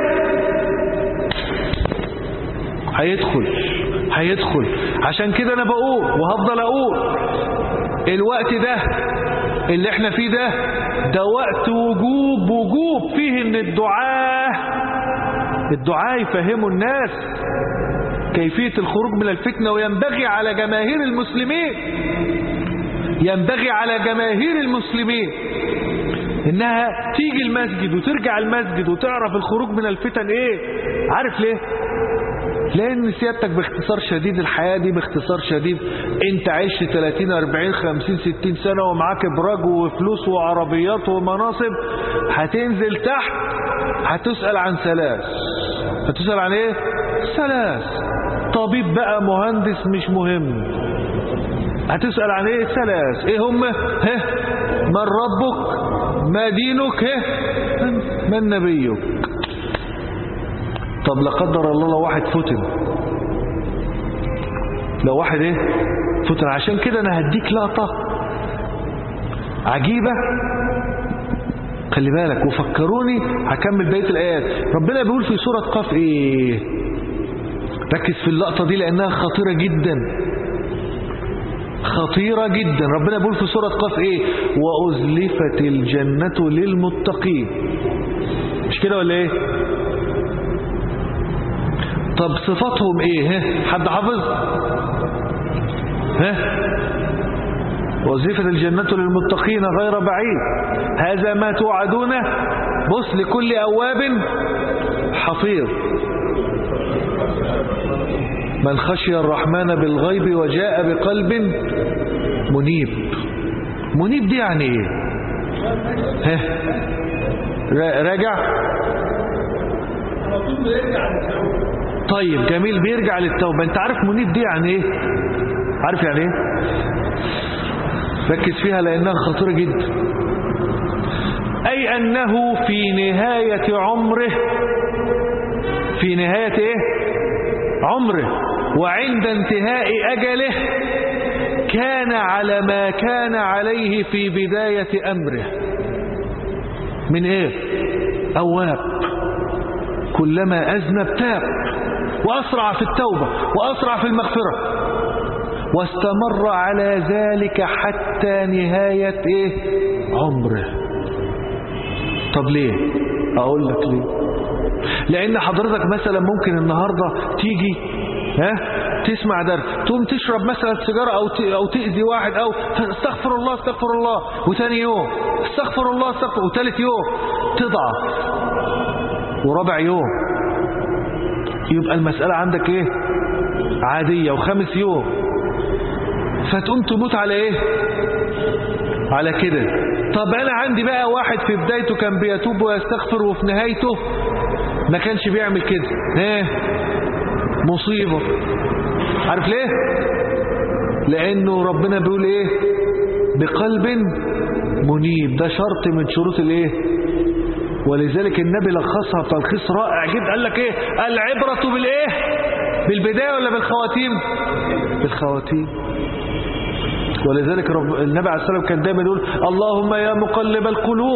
هيدخل هيدخل عشان كده انا بقول وهفضل اقول الوقت ده اللي احنا فيه ده ده وقت وجوب وجوب فيه ان الدعاء الدعاء يفهموا الناس كيفية الخروج من الفتنة وينبغي على جماهير المسلمين ينبغي على جماهير المسلمين انها تيجي المسجد وترجع المسجد وتعرف الخروج من الفتن ايه عارف ليه لان سيادتك باختصار شديد الحياة دي باختصار شديد انت عشت 30 40 50 60 سنة ومعاك ابراج وفلوس وعربيات ومناصب هتنزل تحت هتسأل عن ثلاث هتسأل عن ايه ثلاث طبيب بقى مهندس مش مهم هتسأل عن ايه ثلاث ايه هم ها من ربك ما دينك ها من نبيك طب لا قدر الله لو واحد فتن لو واحد ايه فتن عشان كده انا هديك لقطة عجيبة خلي بالك وفكروني هكمل بقية الآيات ربنا بيقول في سورة قاف ايه ركز في اللقطة دي لأنها خطيرة جدا خطيرة جدا ربنا بيقول في سورة قاف ايه وأزلفت الجنة للمتقين مش كده ولا ايه طب صفاتهم ايه ها حد حافظ ها وظيفة الجنة للمتقين غير بعيد هذا ما توعدون بص لكل أواب حفيظ من خشي الرحمن بالغيب وجاء بقلب منيب منيب دي يعني ايه ها راجع طيب جميل بيرجع للتوبة انت عارف منيب دي يعني ايه عارف يعني ايه ركز فيها لانها خطيرة جدا اي انه في نهاية عمره في نهاية ايه عمره وعند انتهاء اجله كان على ما كان عليه في بداية امره من ايه اواب كلما اذنب تاب وأسرع في التوبة وأسرع في المغفرة واستمر على ذلك حتى نهاية إيه؟ عمره طب ليه أقول لك ليه لأن حضرتك مثلا ممكن النهاردة تيجي ها تسمع درس تقوم تشرب مثلا سيجارة أو أو تأذي واحد أو استغفر الله استغفر الله وثاني يوم استغفر الله استغفر وثالث يوم تضعف ورابع يوم يبقى المسألة عندك ايه عادية وخامس يوم فتقوم تموت على ايه على كده طب انا عندي بقى واحد في بدايته كان بيتوب ويستغفر وفي نهايته ما كانش بيعمل كده ايه مصيبة عارف ليه لانه ربنا بيقول ايه بقلب منيب ده شرط من شروط الايه ولذلك النبي لخصها تلخيص رائع جدا قال لك ايه العبرة بالايه بالبداية ولا بالخواتيم بالخواتيم ولذلك رب النبي عليه الصلاة والسلام كان دايما يقول اللهم يا مقلب القلوب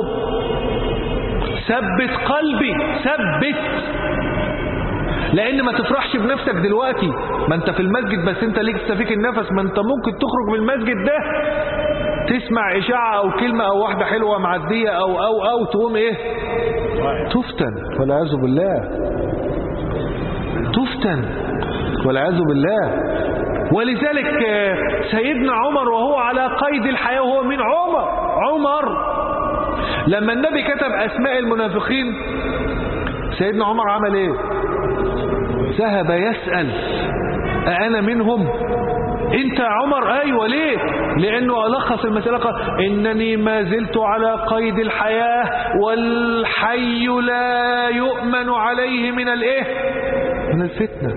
ثبت قلبي ثبت لان ما تفرحش بنفسك دلوقتي ما انت في المسجد بس انت ليك فيك النفس ما انت ممكن تخرج من المسجد ده تسمع إشاعة أو كلمة أو واحدة حلوة معدية أو أو أو تقوم إيه تفتن والعياذ بالله تفتن والعياذ بالله ولذلك سيدنا عمر وهو على قيد الحياة وهو من عمر عمر لما النبي كتب أسماء المنافقين سيدنا عمر عمل ايه ذهب يسأل أأنا منهم انت يا عمر ايوه ليه لانه الخص المسألة قال انني ما زلت على قيد الحياة والحي لا يؤمن عليه من الايه من الفتنة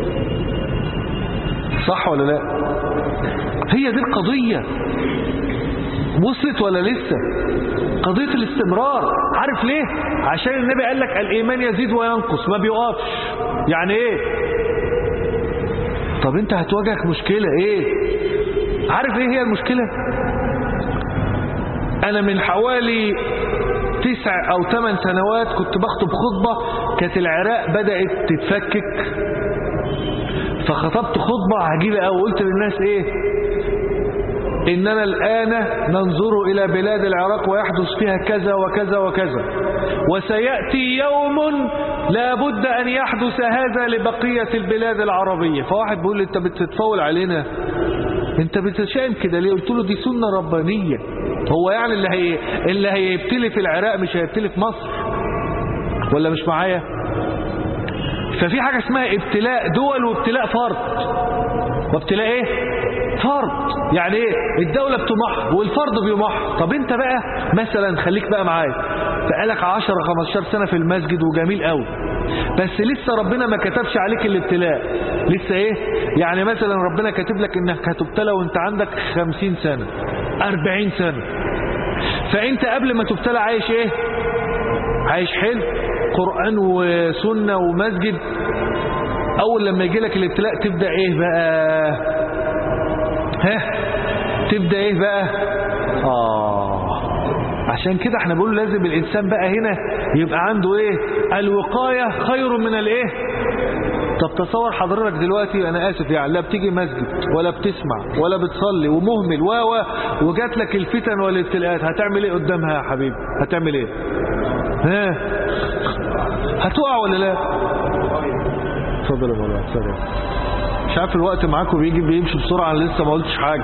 صح ولا لا هي دي القضية وصلت ولا لسه قضية الاستمرار عارف ليه عشان النبي قال لك الإيمان يزيد وينقص ما بيقفش يعني ايه طب انت هتواجهك مشكلة ايه عارف ايه هي المشكلة انا من حوالي تسع او ثمان سنوات كنت بخطب خطبة كانت العراق بدأت تتفكك فخطبت خطبة عجيبة قوي قلت للناس ايه إننا الآن ننظر إلى بلاد العراق ويحدث فيها كذا وكذا وكذا وسيأتي يوم لا بد أن يحدث هذا لبقية البلاد العربية فواحد بيقول لي أنت بتتفول علينا أنت بتشائم كده ليه قلت له دي سنة ربانية هو يعني اللي هي اللي هيبتلي في العراق مش هيبتلي في مصر ولا مش معايا ففي حاجة اسمها ابتلاء دول وابتلاء فرد وابتلاء ايه فرد يعني ايه الدولة بتمح والفرد بيمح طب انت بقى مثلا خليك بقى معايا بقالك 10 15 سنة في المسجد وجميل قوي بس لسه ربنا ما كتبش عليك الابتلاء لسه ايه يعني مثلا ربنا كاتب لك انك هتبتلى وانت عندك 50 سنة 40 سنة فانت قبل ما تبتلى عايش ايه عايش حلو قرآن وسنة ومسجد اول لما يجي لك الابتلاء تبدأ ايه بقى ها تبدأ ايه بقى اه عشان كده احنا بنقول لازم الانسان بقى هنا يبقى عنده ايه الوقاية خير من الايه طب تصور حضرتك دلوقتي انا اسف يعني لا بتيجي مسجد ولا بتسمع ولا بتصلي ومهمل و و وجات لك الفتن والابتلاءات هتعمل ايه قدامها يا حبيبي هتعمل ايه ها هتقع ولا لا اتفضل يا مولانا اتفضل مش عارف الوقت معاكم بيجي بيمشي بسرعه انا لسه ما قلتش حاجه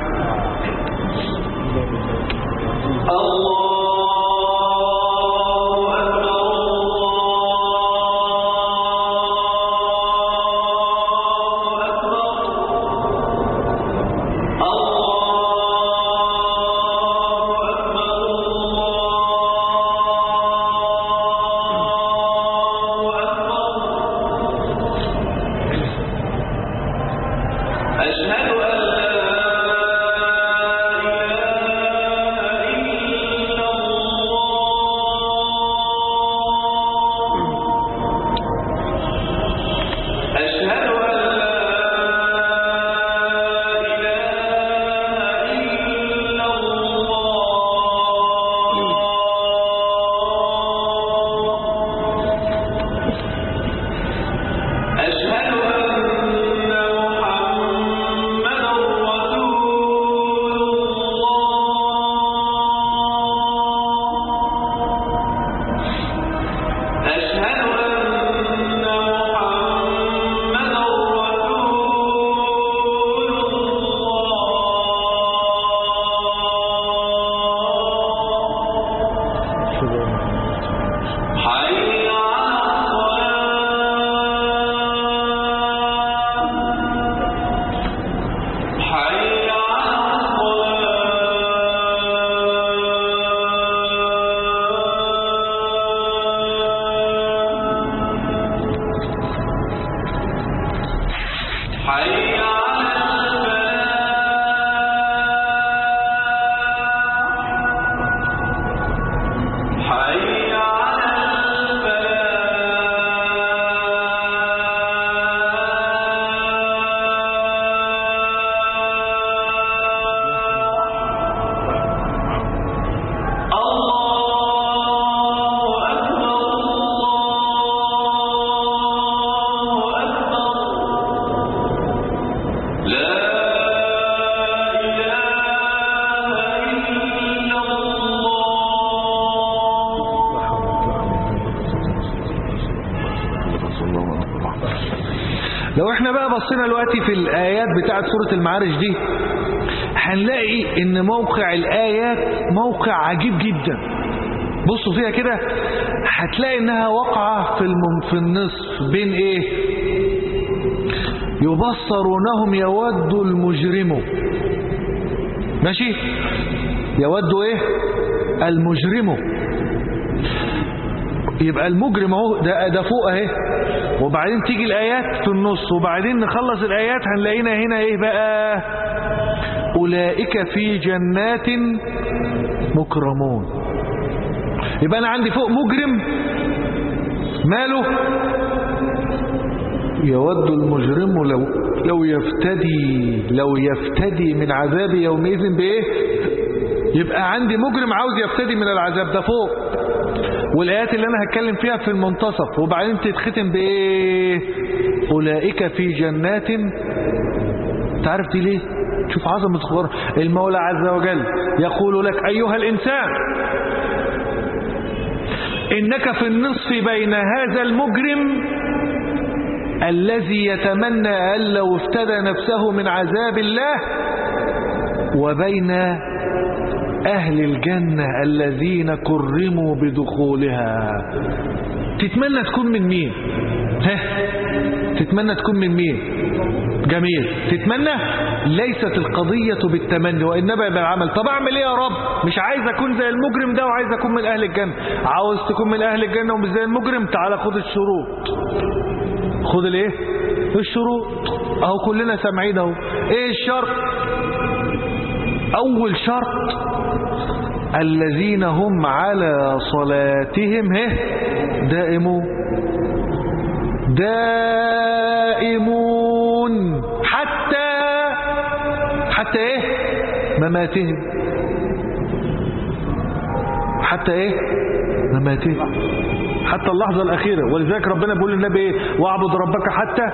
لو احنا بقى بصينا دلوقتي في الآيات بتاعت سورة المعارج دي هنلاقي ان موقع الآيات موقع عجيب جدا بصوا فيها كده هتلاقي انها واقعة في المم في النصف بين ايه يبصرونهم يود المجرم ماشي يود ايه المجرم يبقى المجرم اهو ده ده فوق اهي وبعدين تيجي الايات في النص وبعدين نخلص الايات هنلاقينا هنا ايه بقى اولئك في جنات مكرمون يبقى انا عندي فوق مجرم ماله يود المجرم لو لو يفتدي لو يفتدي من عذاب يومئذ بايه يبقى عندي مجرم عاوز يفتدي من العذاب ده فوق والايات اللي انا هتكلم فيها في المنتصف وبعدين تتختم بايه اولئك في جنات تعرف دي ليه شوف عظمه القران المولى عز وجل يقول لك ايها الانسان انك في النصف بين هذا المجرم الذي يتمنى أن لو افتدى نفسه من عذاب الله وبين أهل الجنة الذين كرموا بدخولها تتمنى تكون من مين ها تتمنى تكون من مين جميل تتمنى ليست القضية بالتمني وإنما بالعمل طب أعمل إيه يا رب مش عايز أكون زي المجرم ده وعايز أكون من أهل الجنة عاوز تكون من أهل الجنة ومش زي المجرم تعالى خد الشروط خد الايه الشروط اهو كلنا سامعين اهو ايه الشرط اول شرط الذين هم على صلاتهم هه دائمون دائمون حتى حتى ايه مماتهم حتى ايه مماتهم حتى اللحظة الأخيرة ولذلك ربنا بيقول للنبي ايه واعبد ربك حتى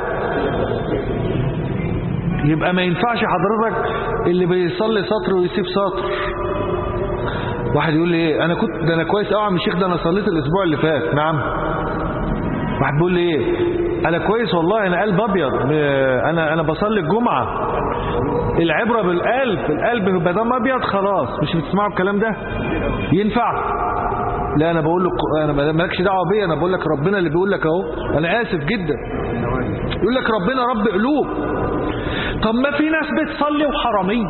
يبقى ما ينفعش حضرتك اللي بيصلي سطر ويسيب سطر واحد يقول لي ايه انا كنت ده انا كويس قوي يا عم الشيخ ده انا صليت الاسبوع اللي فات نعم واحد بيقول لي ايه انا كويس والله انا قلب ابيض انا انا بصلي الجمعه العبره بالقلب القلب ما دام ابيض خلاص مش بتسمعوا الكلام ده ينفع لا انا بقول لك انا مالكش دعوه بيا انا بقول لك ربنا اللي بيقول لك اهو انا اسف جدا يقول لك ربنا رب قلوب طب ما في ناس بتصلي وحراميه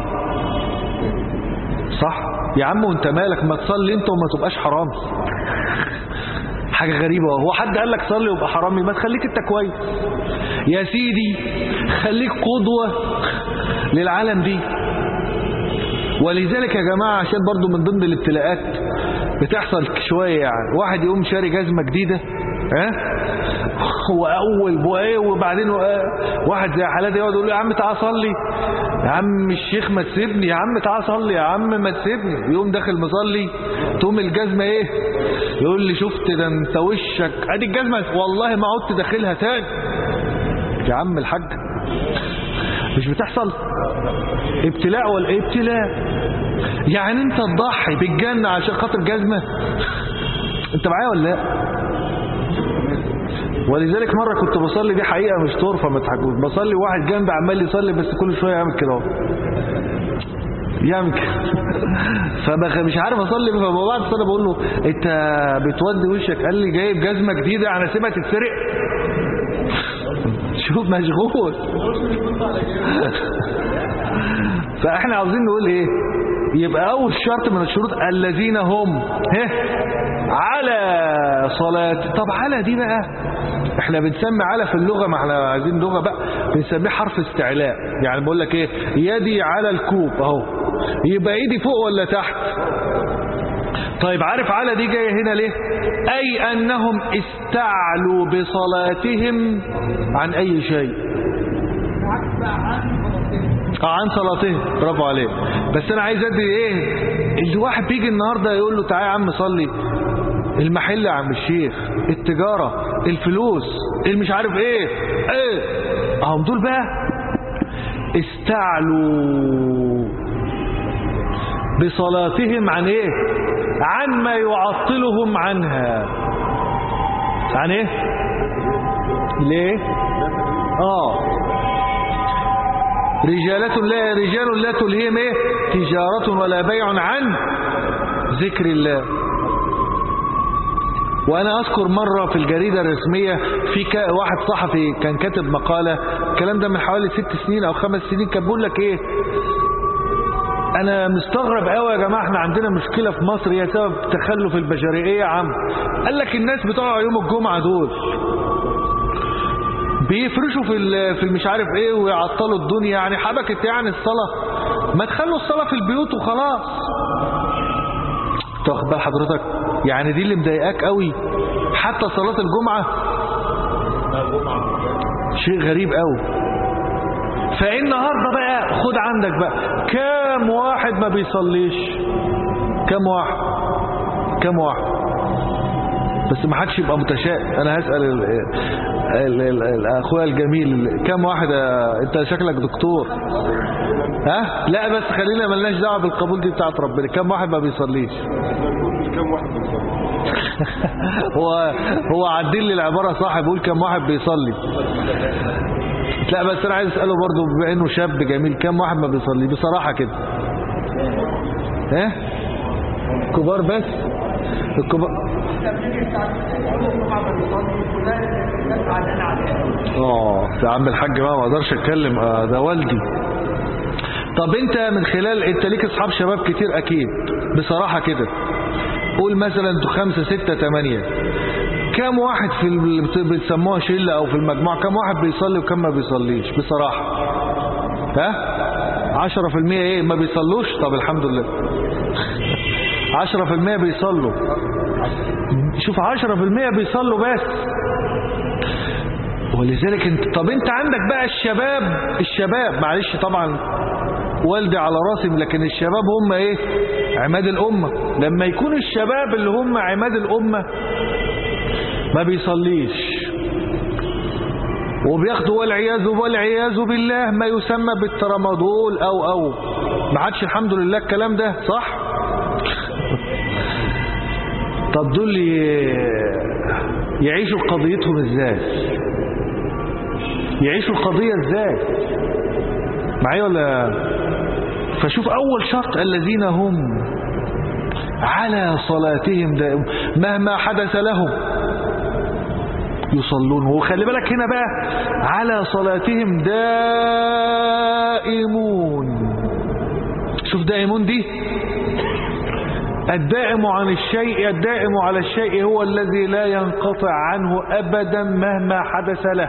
صح يا عم وانت مالك ما تصلي انت وما تبقاش حرامي حاجه غريبه هو حد قال لك صلي وابقى حرامي ما تخليك انت كويس يا سيدي خليك قدوه للعالم دي ولذلك يا جماعه عشان برضو من ضمن الابتلاءات بتحصل شوية يعني واحد يقوم شاري جزمة جديدة ها واول وايه وبعدين واحد زي حالاتي يقعد يقول له يا عم تعال صلي يا عم الشيخ ما تسيبني يا عم تعال صلي يا عم ما تسيبني يقوم داخل مصلي تقوم الجزمه ايه يقول لي شفت ده انت وشك ادي الجزمه والله ما عدت داخلها تاني يا عم الحاج مش بتحصل ابتلاء ولا ايه ابتلاء يعني انت تضحي بالجنة عشان خاطر جزمة انت معايا ولا لا ولذلك مرة كنت بصلي دي حقيقة مش طرفة ما تحكوش بصلي واحد جنبي عمال يصلي بس كل شوية يعمل كده اهو يعمل كده فمش عارف اصلي فبعد الصلاه بقول له انت بتودي وشك قال لي جايب جزمه جديده انا سيبها تتسرق شوف مشغول فاحنا عاوزين نقول ايه يبقى اول شرط من الشروط الذين هم ها على صلاة طب على دي بقى احنا بنسمي على في اللغة ما احنا عايزين لغة بقى بنسميه حرف استعلاء يعني بقول لك ايه يدي على الكوب اهو يبقى ايدي فوق ولا تحت طيب عارف على دي جاية هنا ليه اي انهم استعلوا بصلاتهم عن اي شيء اه عن صلاتهم برافو عليك بس انا عايز ادي ايه الواحد بيجي النهارده يقول له تعالى يا عم صلي المحل يا عم الشيخ التجارة الفلوس المش عارف ايه ايه اهم دول بقى استعلوا بصلاتهم عن ايه عن ما يعطلهم عنها عن ايه ليه اه رجالة لا رجال لا تلهيهم ايه تجارة ولا بيع عن ذكر الله وانا اذكر مرة في الجريدة الرسمية في كا- واحد صحفي كان كاتب مقالة الكلام ده من حوالي ست سنين او خمس سنين كان بيقول لك ايه انا مستغرب قوي يا جماعه احنا عندنا مشكله في مصر هي سبب تخلف البشريه ايه يا عم قال لك الناس بتوع يوم الجمعه دول بيفرشوا في ال- في مش عارف ايه ويعطلوا الدنيا يعني حبكت يعني الصلاه ما تخلوا الصلاه في البيوت وخلاص تاخد بال حضرتك يعني دي اللي مضايقاك قوي حتى صلاه الجمعه شيء غريب قوي فالنهارده بقى خد عندك بقى كام واحد ما بيصليش كام واحد كام واحد بس ما حدش يبقى متشائم انا هسال ال- ال- ال- ال- اخويا الجميل كام واحد يا- انت شكلك دكتور ها لا بس خلينا ملناش دعوه بالقبول دي بتاعت ربنا كام واحد ما بيصليش كم واحد بيصلي هو هو عدل لي العباره صح بيقول كام واحد بيصلي لا بس انا عايز اساله برضه بما انه شاب جميل كام واحد ما بيصلي بصراحه كده ها كبار بس الكبار اه يا عم الحاج بقى ما اقدرش اتكلم آه ده والدي طب انت من خلال انت ليك اصحاب شباب كتير اكيد بصراحه كده قول مثلا انتوا خمسة ستة تمانية كم واحد في اللي بت- بتسموها شلة او في المجموعة كم واحد بيصلي وكم ما بيصليش بصراحة ها عشرة في المية ايه ما بيصلوش طب الحمد لله عشرة في المية بيصلوا شوف عشرة في المية بيصلوا بس ولذلك انت طب انت عندك بقى الشباب الشباب معلش طبعا والدي على راسي لكن الشباب هم ايه عماد الامه لما يكون الشباب اللي هم عماد الامه ما بيصليش وبياخدوا والعياذ والعياذ بالله ما يسمى بالترامادول او او ما عادش الحمد لله الكلام ده صح طب دول ي- يعيشوا قضيتهم ازاي يعيشوا القضية ازاي معايا ولا فشوف اول شرط الذين هم على صلاتهم دائم مهما حدث لهم يصلون وخلي بالك هنا بقى على صلاتهم دائمون شوف دائمون دي الدائم عن الشيء الدائم على الشيء هو الذي لا ينقطع عنه أبدا مهما حدث له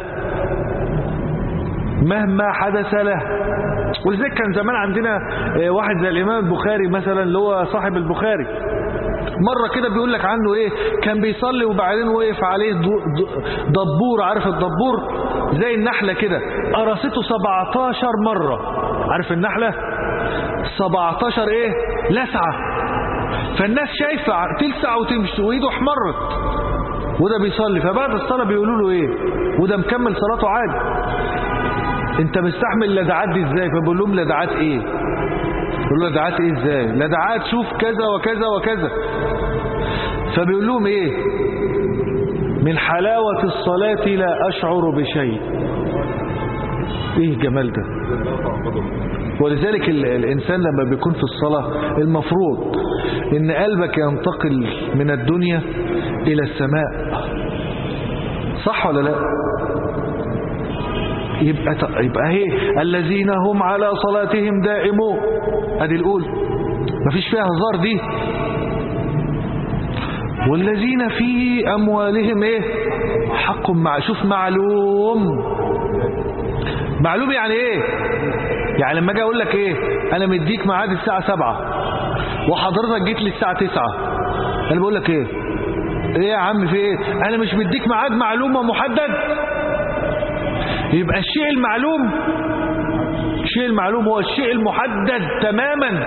مهما حدث له ولذلك كان زمان عندنا آه، واحد زي الإمام البخاري مثلا اللي هو صاحب البخاري مرة كده بيقول لك عنه ايه كان بيصلي وبعدين وقف عليه دو- دو- دبور عارف الدبور زي النحلة كده قرصته 17 مرة عارف النحلة 17 ايه لسعة فالناس شايفة تلسع وتمشي وايده احمرت وده بيصلي فبعد الصلاة بيقولوا له ايه وده مكمل صلاته عادي انت مستحمل لدعات دي ازاي فبقول لهم لدعات ايه يقول له لدعات ايه ازاي لدعات شوف كذا وكذا وكذا فبيقول لهم ايه من حلاوة الصلاة لا أشعر بشيء ايه الجمال ده ولذلك ال- الإنسان لما بيكون في الصلاة المفروض إن قلبك ينتقل من الدنيا إلى السماء صح ولا لا يبقى ت- يبقى هي الذين هم على صلاتهم دائمون ادي الاولى مفيش فيها هزار دي والذين في اموالهم ايه حق مع شوف معلوم معلوم يعني ايه يعني لما اجي اقول لك ايه انا مديك ميعاد الساعه 7 وحضرتك جيت لي الساعه 9 انا بقول لك ايه ايه يا عم في ايه انا مش مديك ميعاد معلوم ومحدد يبقى الشيء المعلوم الشيء المعلوم هو الشيء المحدد تماما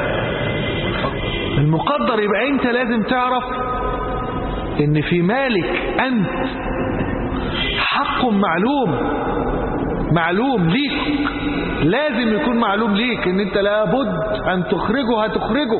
المقدر يبقى انت لازم تعرف ان في مالك انت حق معلوم معلوم ليك لازم يكون معلوم ليك ان انت لابد ان تخرجه هتخرجه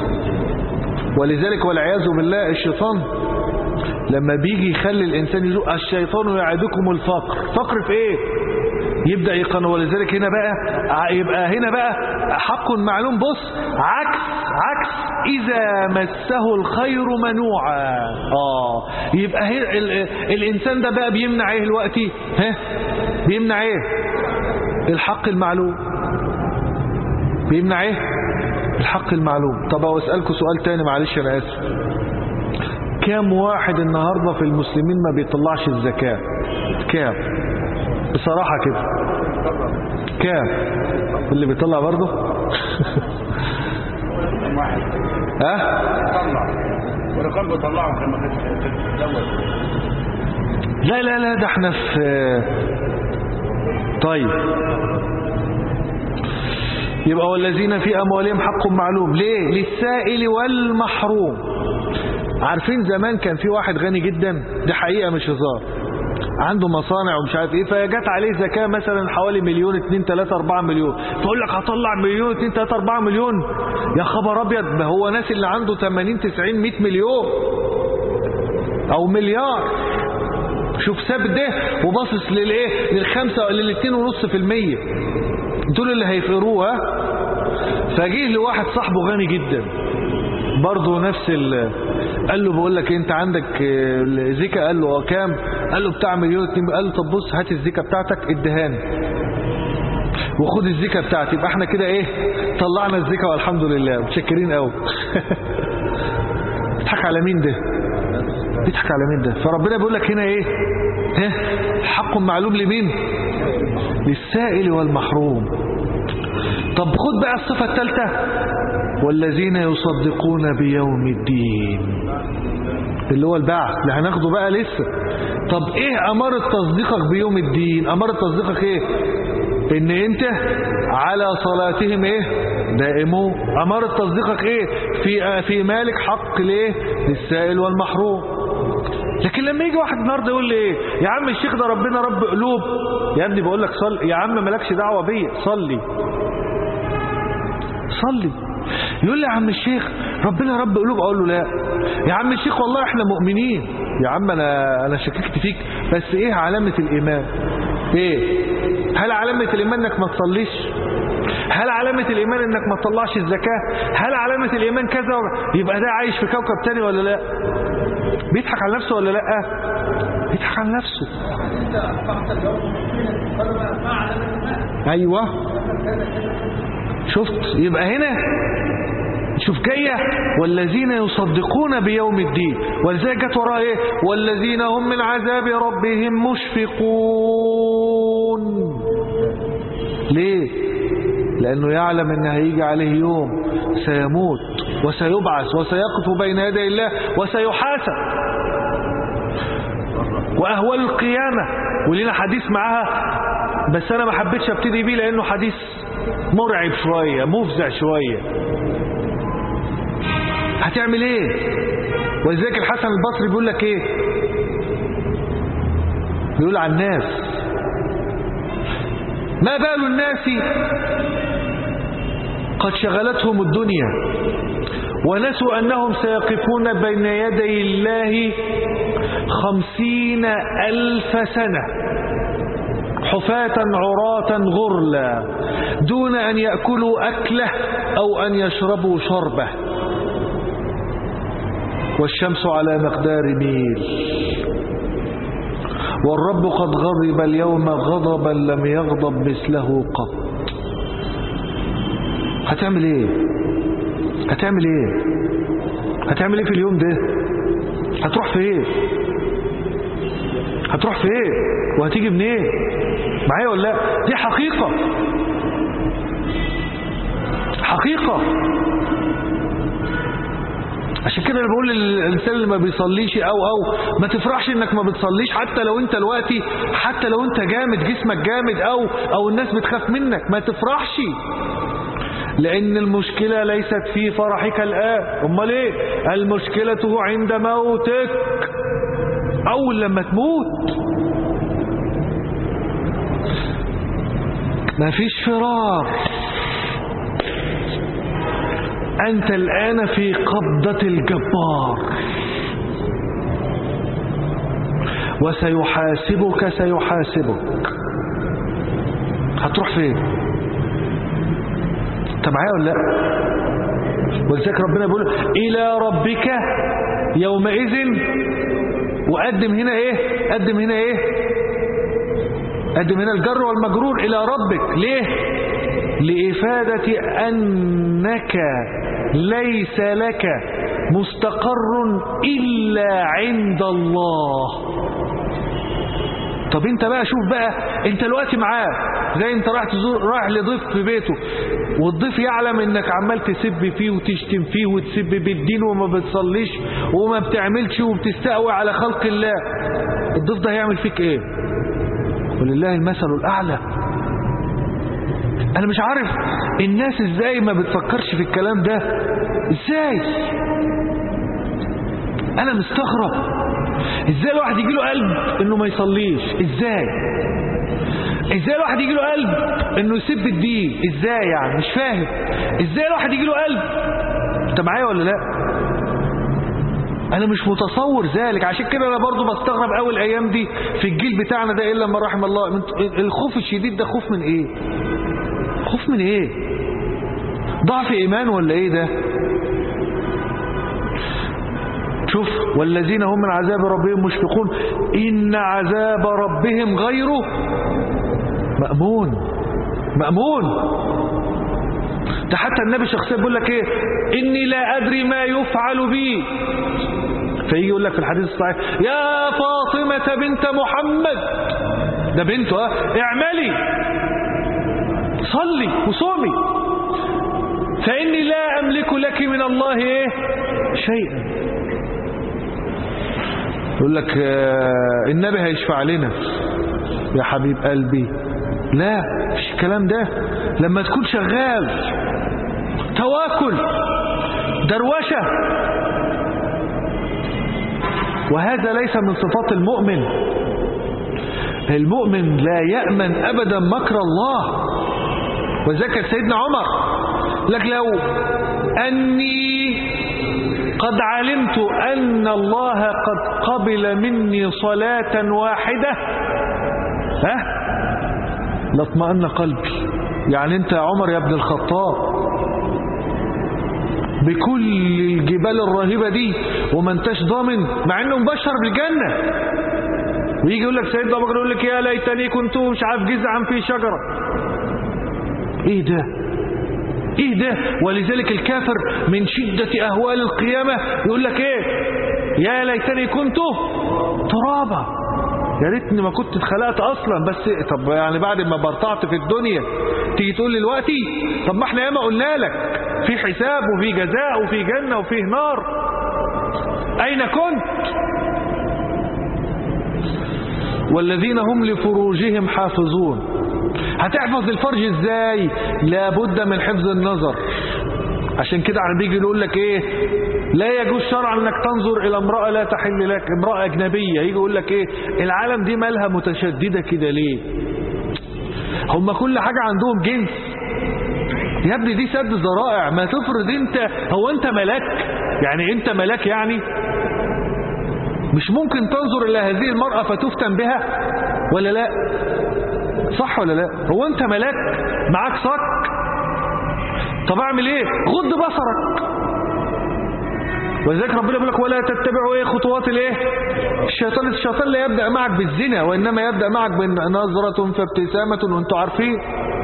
ولذلك والعياذ بالله الشيطان لما بيجي يخلي الانسان يزوق الشيطان يعدكم الفقر فقر في ايه يبدا يقن ولذلك هنا بقى ع- يبقى هنا بقى حق معلوم بص عكس عكس إذا مسه الخير منوعا آه يبقى هي ال ال الإنسان ده بقى بيمنع إيه دلوقتي ها بيمنع إيه الحق المعلوم بيمنع إيه الحق المعلوم طب أسألكم سؤال تاني معلش أنا آسف كام واحد النهاردة في المسلمين ما بيطلعش الزكاة كام بصراحة كده كام اللي بيطلع برضه ها طلع وانا كان بطلعهم كان ما كانش الاول لا لا لا ده احنا في طيب يبقى والذين في أموالهم حق معلوم ليه للسائل والمحروم عارفين زمان كان في واحد غني جدا دي حقيقة مش هزار عنده مصانع ومش عارف ايه فجت عليه زكاة مثلا حوالي مليون اتنين تلاتة اربعة مليون تقول لك هطلع مليون اتنين تلاتة اربعة مليون يا خبر ابيض ده هو ناس اللي عنده 80 90 100 مليون او مليار شوف ساب ده وباصص للايه للخمسة للاتنين ونص في المية دول اللي هيفقروه ها فجيه لواحد صاحبه غني جدا برضه نفس ال قال له بقول لك انت عندك آه، زكا قال له اه كام قال له بتاع مليون اتنين قال له طب بص هات الزكا بتاعتك ادهاني وخد الزكا بتاعتي يبقى احنا كده ايه طلعنا الزكا والحمد لله متشكرين قوي بيضحك على مين ده بيضحك على مين ده فربنا بيقول لك هنا ايه ها حق معلوم لمين للسائل والمحروم طب خد بقى الصفة الثالثة والذين يصدقون بيوم الدين اللي هو البعث اللي هناخده بقى لسه طب ايه امارة تصديقك بيوم الدين امارة تصديقك ايه ان انت على صلاتهم ايه دائموا امارة تصديقك ايه في في مالك حق ليه للسائل والمحروم لكن لما يجي واحد النهارده يقول لي ايه يا عم الشيخ ده ربنا رب قلوب يا ابني بقول لك صل يا عم مالكش دعوه بيا صلي صلي يقول لي يا عم الشيخ ربنا رب قلوب اقول له لا يا عم الشيخ والله احنا مؤمنين يا عم انا انا شككت فيك بس ايه علامه الايمان ايه هل علامه الايمان انك ما تصليش هل علامة الإيمان إنك ما تطلعش الزكاة هل علامة الإيمان كذا يبقى ده عايش في كوكب تاني ولا لا بيضحك على نفسه ولا لا بيضحك على نفسه أيوة شفت يبقى هنا شوف جاية والذين يصدقون بيوم الدين ولذلك جت وراها ايه والذين هم من عذاب ربهم مشفقون ليه لأنه يعلم أن هيجي عليه يوم سيموت وسيبعث وسيقف بين يدي الله وسيحاسب وأهوال القيامة ولينا حديث معاها بس أنا ما حبيتش ابتدي بيه لأنه حديث مرعب شوية مفزع شوية هتعمل ايه ولذلك الحسن البصري بيقول لك ايه بيقول عن الناس ما بال الناس قد شغلتهم الدنيا ونسوا أنهم سيقفون بين يدي الله خمسين ألف سنة حفاة عراة غرلا دون أن يأكلوا أكله أو أن يشربوا شربه والشمس على مقدار ميل والرب قد غضب اليوم غضبا لم يغضب مثله قط هتعمل ايه هتعمل ايه هتعمل ايه في اليوم ده هتروح في ايه هتروح في ايه وهتيجي منين إيه؟ معايا ولا لا دي حقيقة حقيقة عشان كده انا بقول للانسان اللي ما بيصليش او او ما تفرحش انك ما بتصليش حتى لو انت دلوقتي حتى لو انت جامد جسمك جامد او او الناس بتخاف منك ما تفرحش لان المشكلة ليست في فرحك الان امال ايه المشكلة عند موتك اول لما تموت ما فيش فرار أنت الآن في قبضة الجبار وسيحاسبك سيحاسبك هتروح فين انت معايا ولا لا ولذلك ربنا بيقول إلى ربك يومئذ وقدم هنا إيه قدم هنا إيه قدم هنا الجر والمجرور إلى ربك ليه لإفادة أنك ليس لك مستقر إلا عند الله طب انت بقى شوف بقى انت دلوقتي معاه زي انت رايح تزور رايح لضيف في بيته والضيف يعلم انك عمال تسب فيه وتشتم فيه وتسب بالدين وما بتصليش وما بتعملش وبتستقوي على خلق الله الضيف ده هيعمل فيك ايه ولله المثل الاعلى انا مش عارف الناس ازاي ما بتفكرش في الكلام ده ازاي انا مستغرب ازاي الواحد يجي له قلب انه ما يصليش ازاي ازاي الواحد يجي له قلب انه يسب الدين ازاي يعني مش فاهم ازاي الواحد يجي له قلب انت معايا ولا لا انا مش متصور ذلك عشان كده انا برضو بستغرب قوي الايام دي في الجيل بتاعنا ده الا ما رحم الله من- الخوف الشديد ده خوف من ايه خوف من ايه ضعف ايمان ولا ايه ده شوف والذين هم من عذاب ربهم مشفقون إن عذاب ربهم غير مأمون مأمون ده حتى النبي شخصيا بيقول لك ايه إني لا أدري ما يفعل بي فيجي يقول لك في الحديث الصحيح يا فاطمة بنت محمد ده بنته ها اعملي صلي وصومي فإني لا أملك لك من الله إيه شيئا يقول لك آه، النبي هيشفع لنا يا حبيب قلبي لا مش الكلام ده لما تكون شغال تواكل دروشة وهذا ليس من صفات المؤمن المؤمن لا يأمن أبدا مكر الله وذكر سيدنا عمر لك لو أني قد علمت أن الله قد قبل مني صلاة واحدة ها لاطمأن قلبي يعني انت يا عمر يا ابن الخطاب بكل الجبال الرهيبة دي وما انتش ضامن مع انه مبشر بالجنة ويجي يقول لك سيدنا ابو بكر يقول لك يا ليتني كنت مش عارف جزعا في شجرة ايه ده ايه ده ولذلك الكافر من شدة اهوال القيامة يقول لك ايه يا ليتني كنت ترابا يا ريتني ما كنت اتخلقت اصلا بس طب يعني بعد ما برطعت في الدنيا تيجي تقول لي دلوقتي طب ما احنا ياما قلنا لك في حساب وفي جزاء وفي جنة وفي نار اين كنت والذين هم لفروجهم حافظون هتحفظ الفرج ازاي لابد من حفظ النظر عشان كده عم بيجي يقول لك ايه لا يجوز شرعا انك تنظر الى امرأة لا تحل لك امرأة اجنبية يجي يقول لك ايه العالم دي مالها متشددة كده ليه هم كل حاجة عندهم جنس يا ابني دي سد ذرائع ما تفرض انت هو انت ملاك يعني انت ملاك يعني مش ممكن تنظر الى هذه المرأة فتفتن بها ولا لا صح ولا لا هو انت ملاك معاك صك طب اعمل ايه غض بصرك ولذلك ربنا بيقول لك ولا تتبعوا ايه خطوات الايه الشيطان الشيطان لا يبدا معك بالزنا وانما يبدا معك بنظره فابتسامه وانتوا عارفين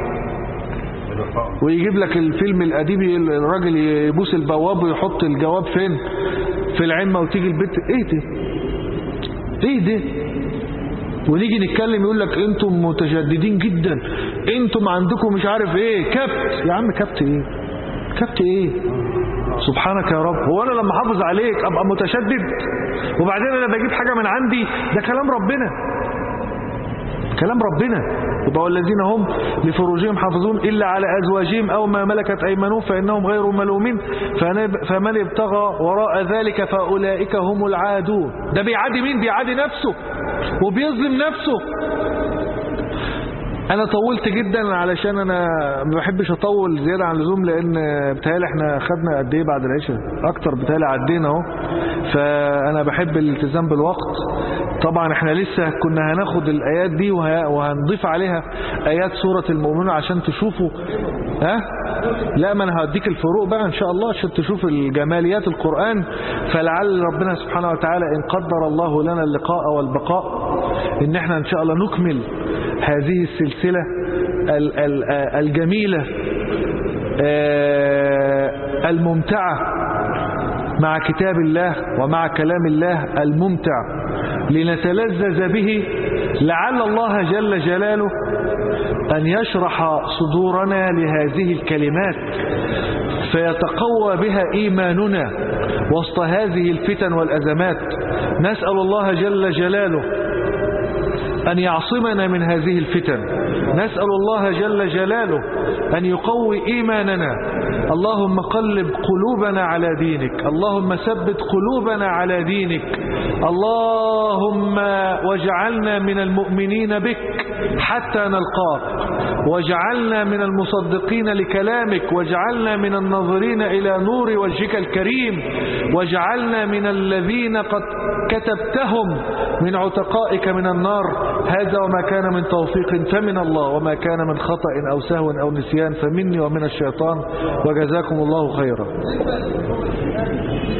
ويجيب لك الفيلم القديم الراجل يبوس البواب ويحط الجواب فين في العمه وتيجي البنت ايه ده ايه ده ونيجي نتكلم يقول لك انتم متجددين جدا انتم عندكم مش عارف ايه كبت يا عم كبت ايه كبت ايه سبحانك يا رب هو انا لما احافظ عليك ابقى متشدد وبعدين انا بجيب حاجه من عندي ده كلام ربنا كلام ربنا يبقى والذين هم لفروجهم حافظون إلا على أزواجهم أو ما ملكت أيمانهم فإنهم غير ملومين فمن ابتغى وراء ذلك فأولئك هم العادون ده بيعادي مين بيعادي نفسه وبيظلم نفسه انا طولت جدا علشان انا ما بحبش اطول زياده عن اللزوم لان بتهيالي احنا خدنا قد ايه بعد العشاء اكتر بتهيالي عدينا اهو فانا بحب الالتزام بالوقت طبعا احنا لسه كنا هناخد الايات دي وه- وهنضيف عليها ايات سوره المؤمنون عشان تشوفوا ها لا ما انا هديك الفروق بقى ان شاء الله عشان تشوف الجماليات القرآن فلعل ربنا سبحانه وتعالى ان قدر الله لنا اللقاء والبقاء ان احنا ان شاء الله نكمل هذه السلسلة ال- ال- الجميلة آه، الممتعة مع كتاب الله ومع كلام الله الممتع لنتلذذ به لعل الله جل جلاله أن يشرح صدورنا لهذه الكلمات فيتقوى بها إيماننا وسط هذه الفتن والأزمات نسأل الله جل جلاله أن يعصمنا من هذه الفتن نسأل الله جل جلاله أن يقوي إيماننا اللهم قلب قلوبنا على دينك اللهم ثبت قلوبنا على دينك اللهم واجعلنا من المؤمنين بك حتى نلقاك واجعلنا من المصدقين لكلامك واجعلنا من الناظرين إلى نور وجهك الكريم واجعلنا من الذين قد كتبتهم من عتقائك من النار هذا وما كان من توفيق فمن الله وما كان من خطأ أو سهو أو نسيان فمني ومن الشيطان وجزاكم الله خيرا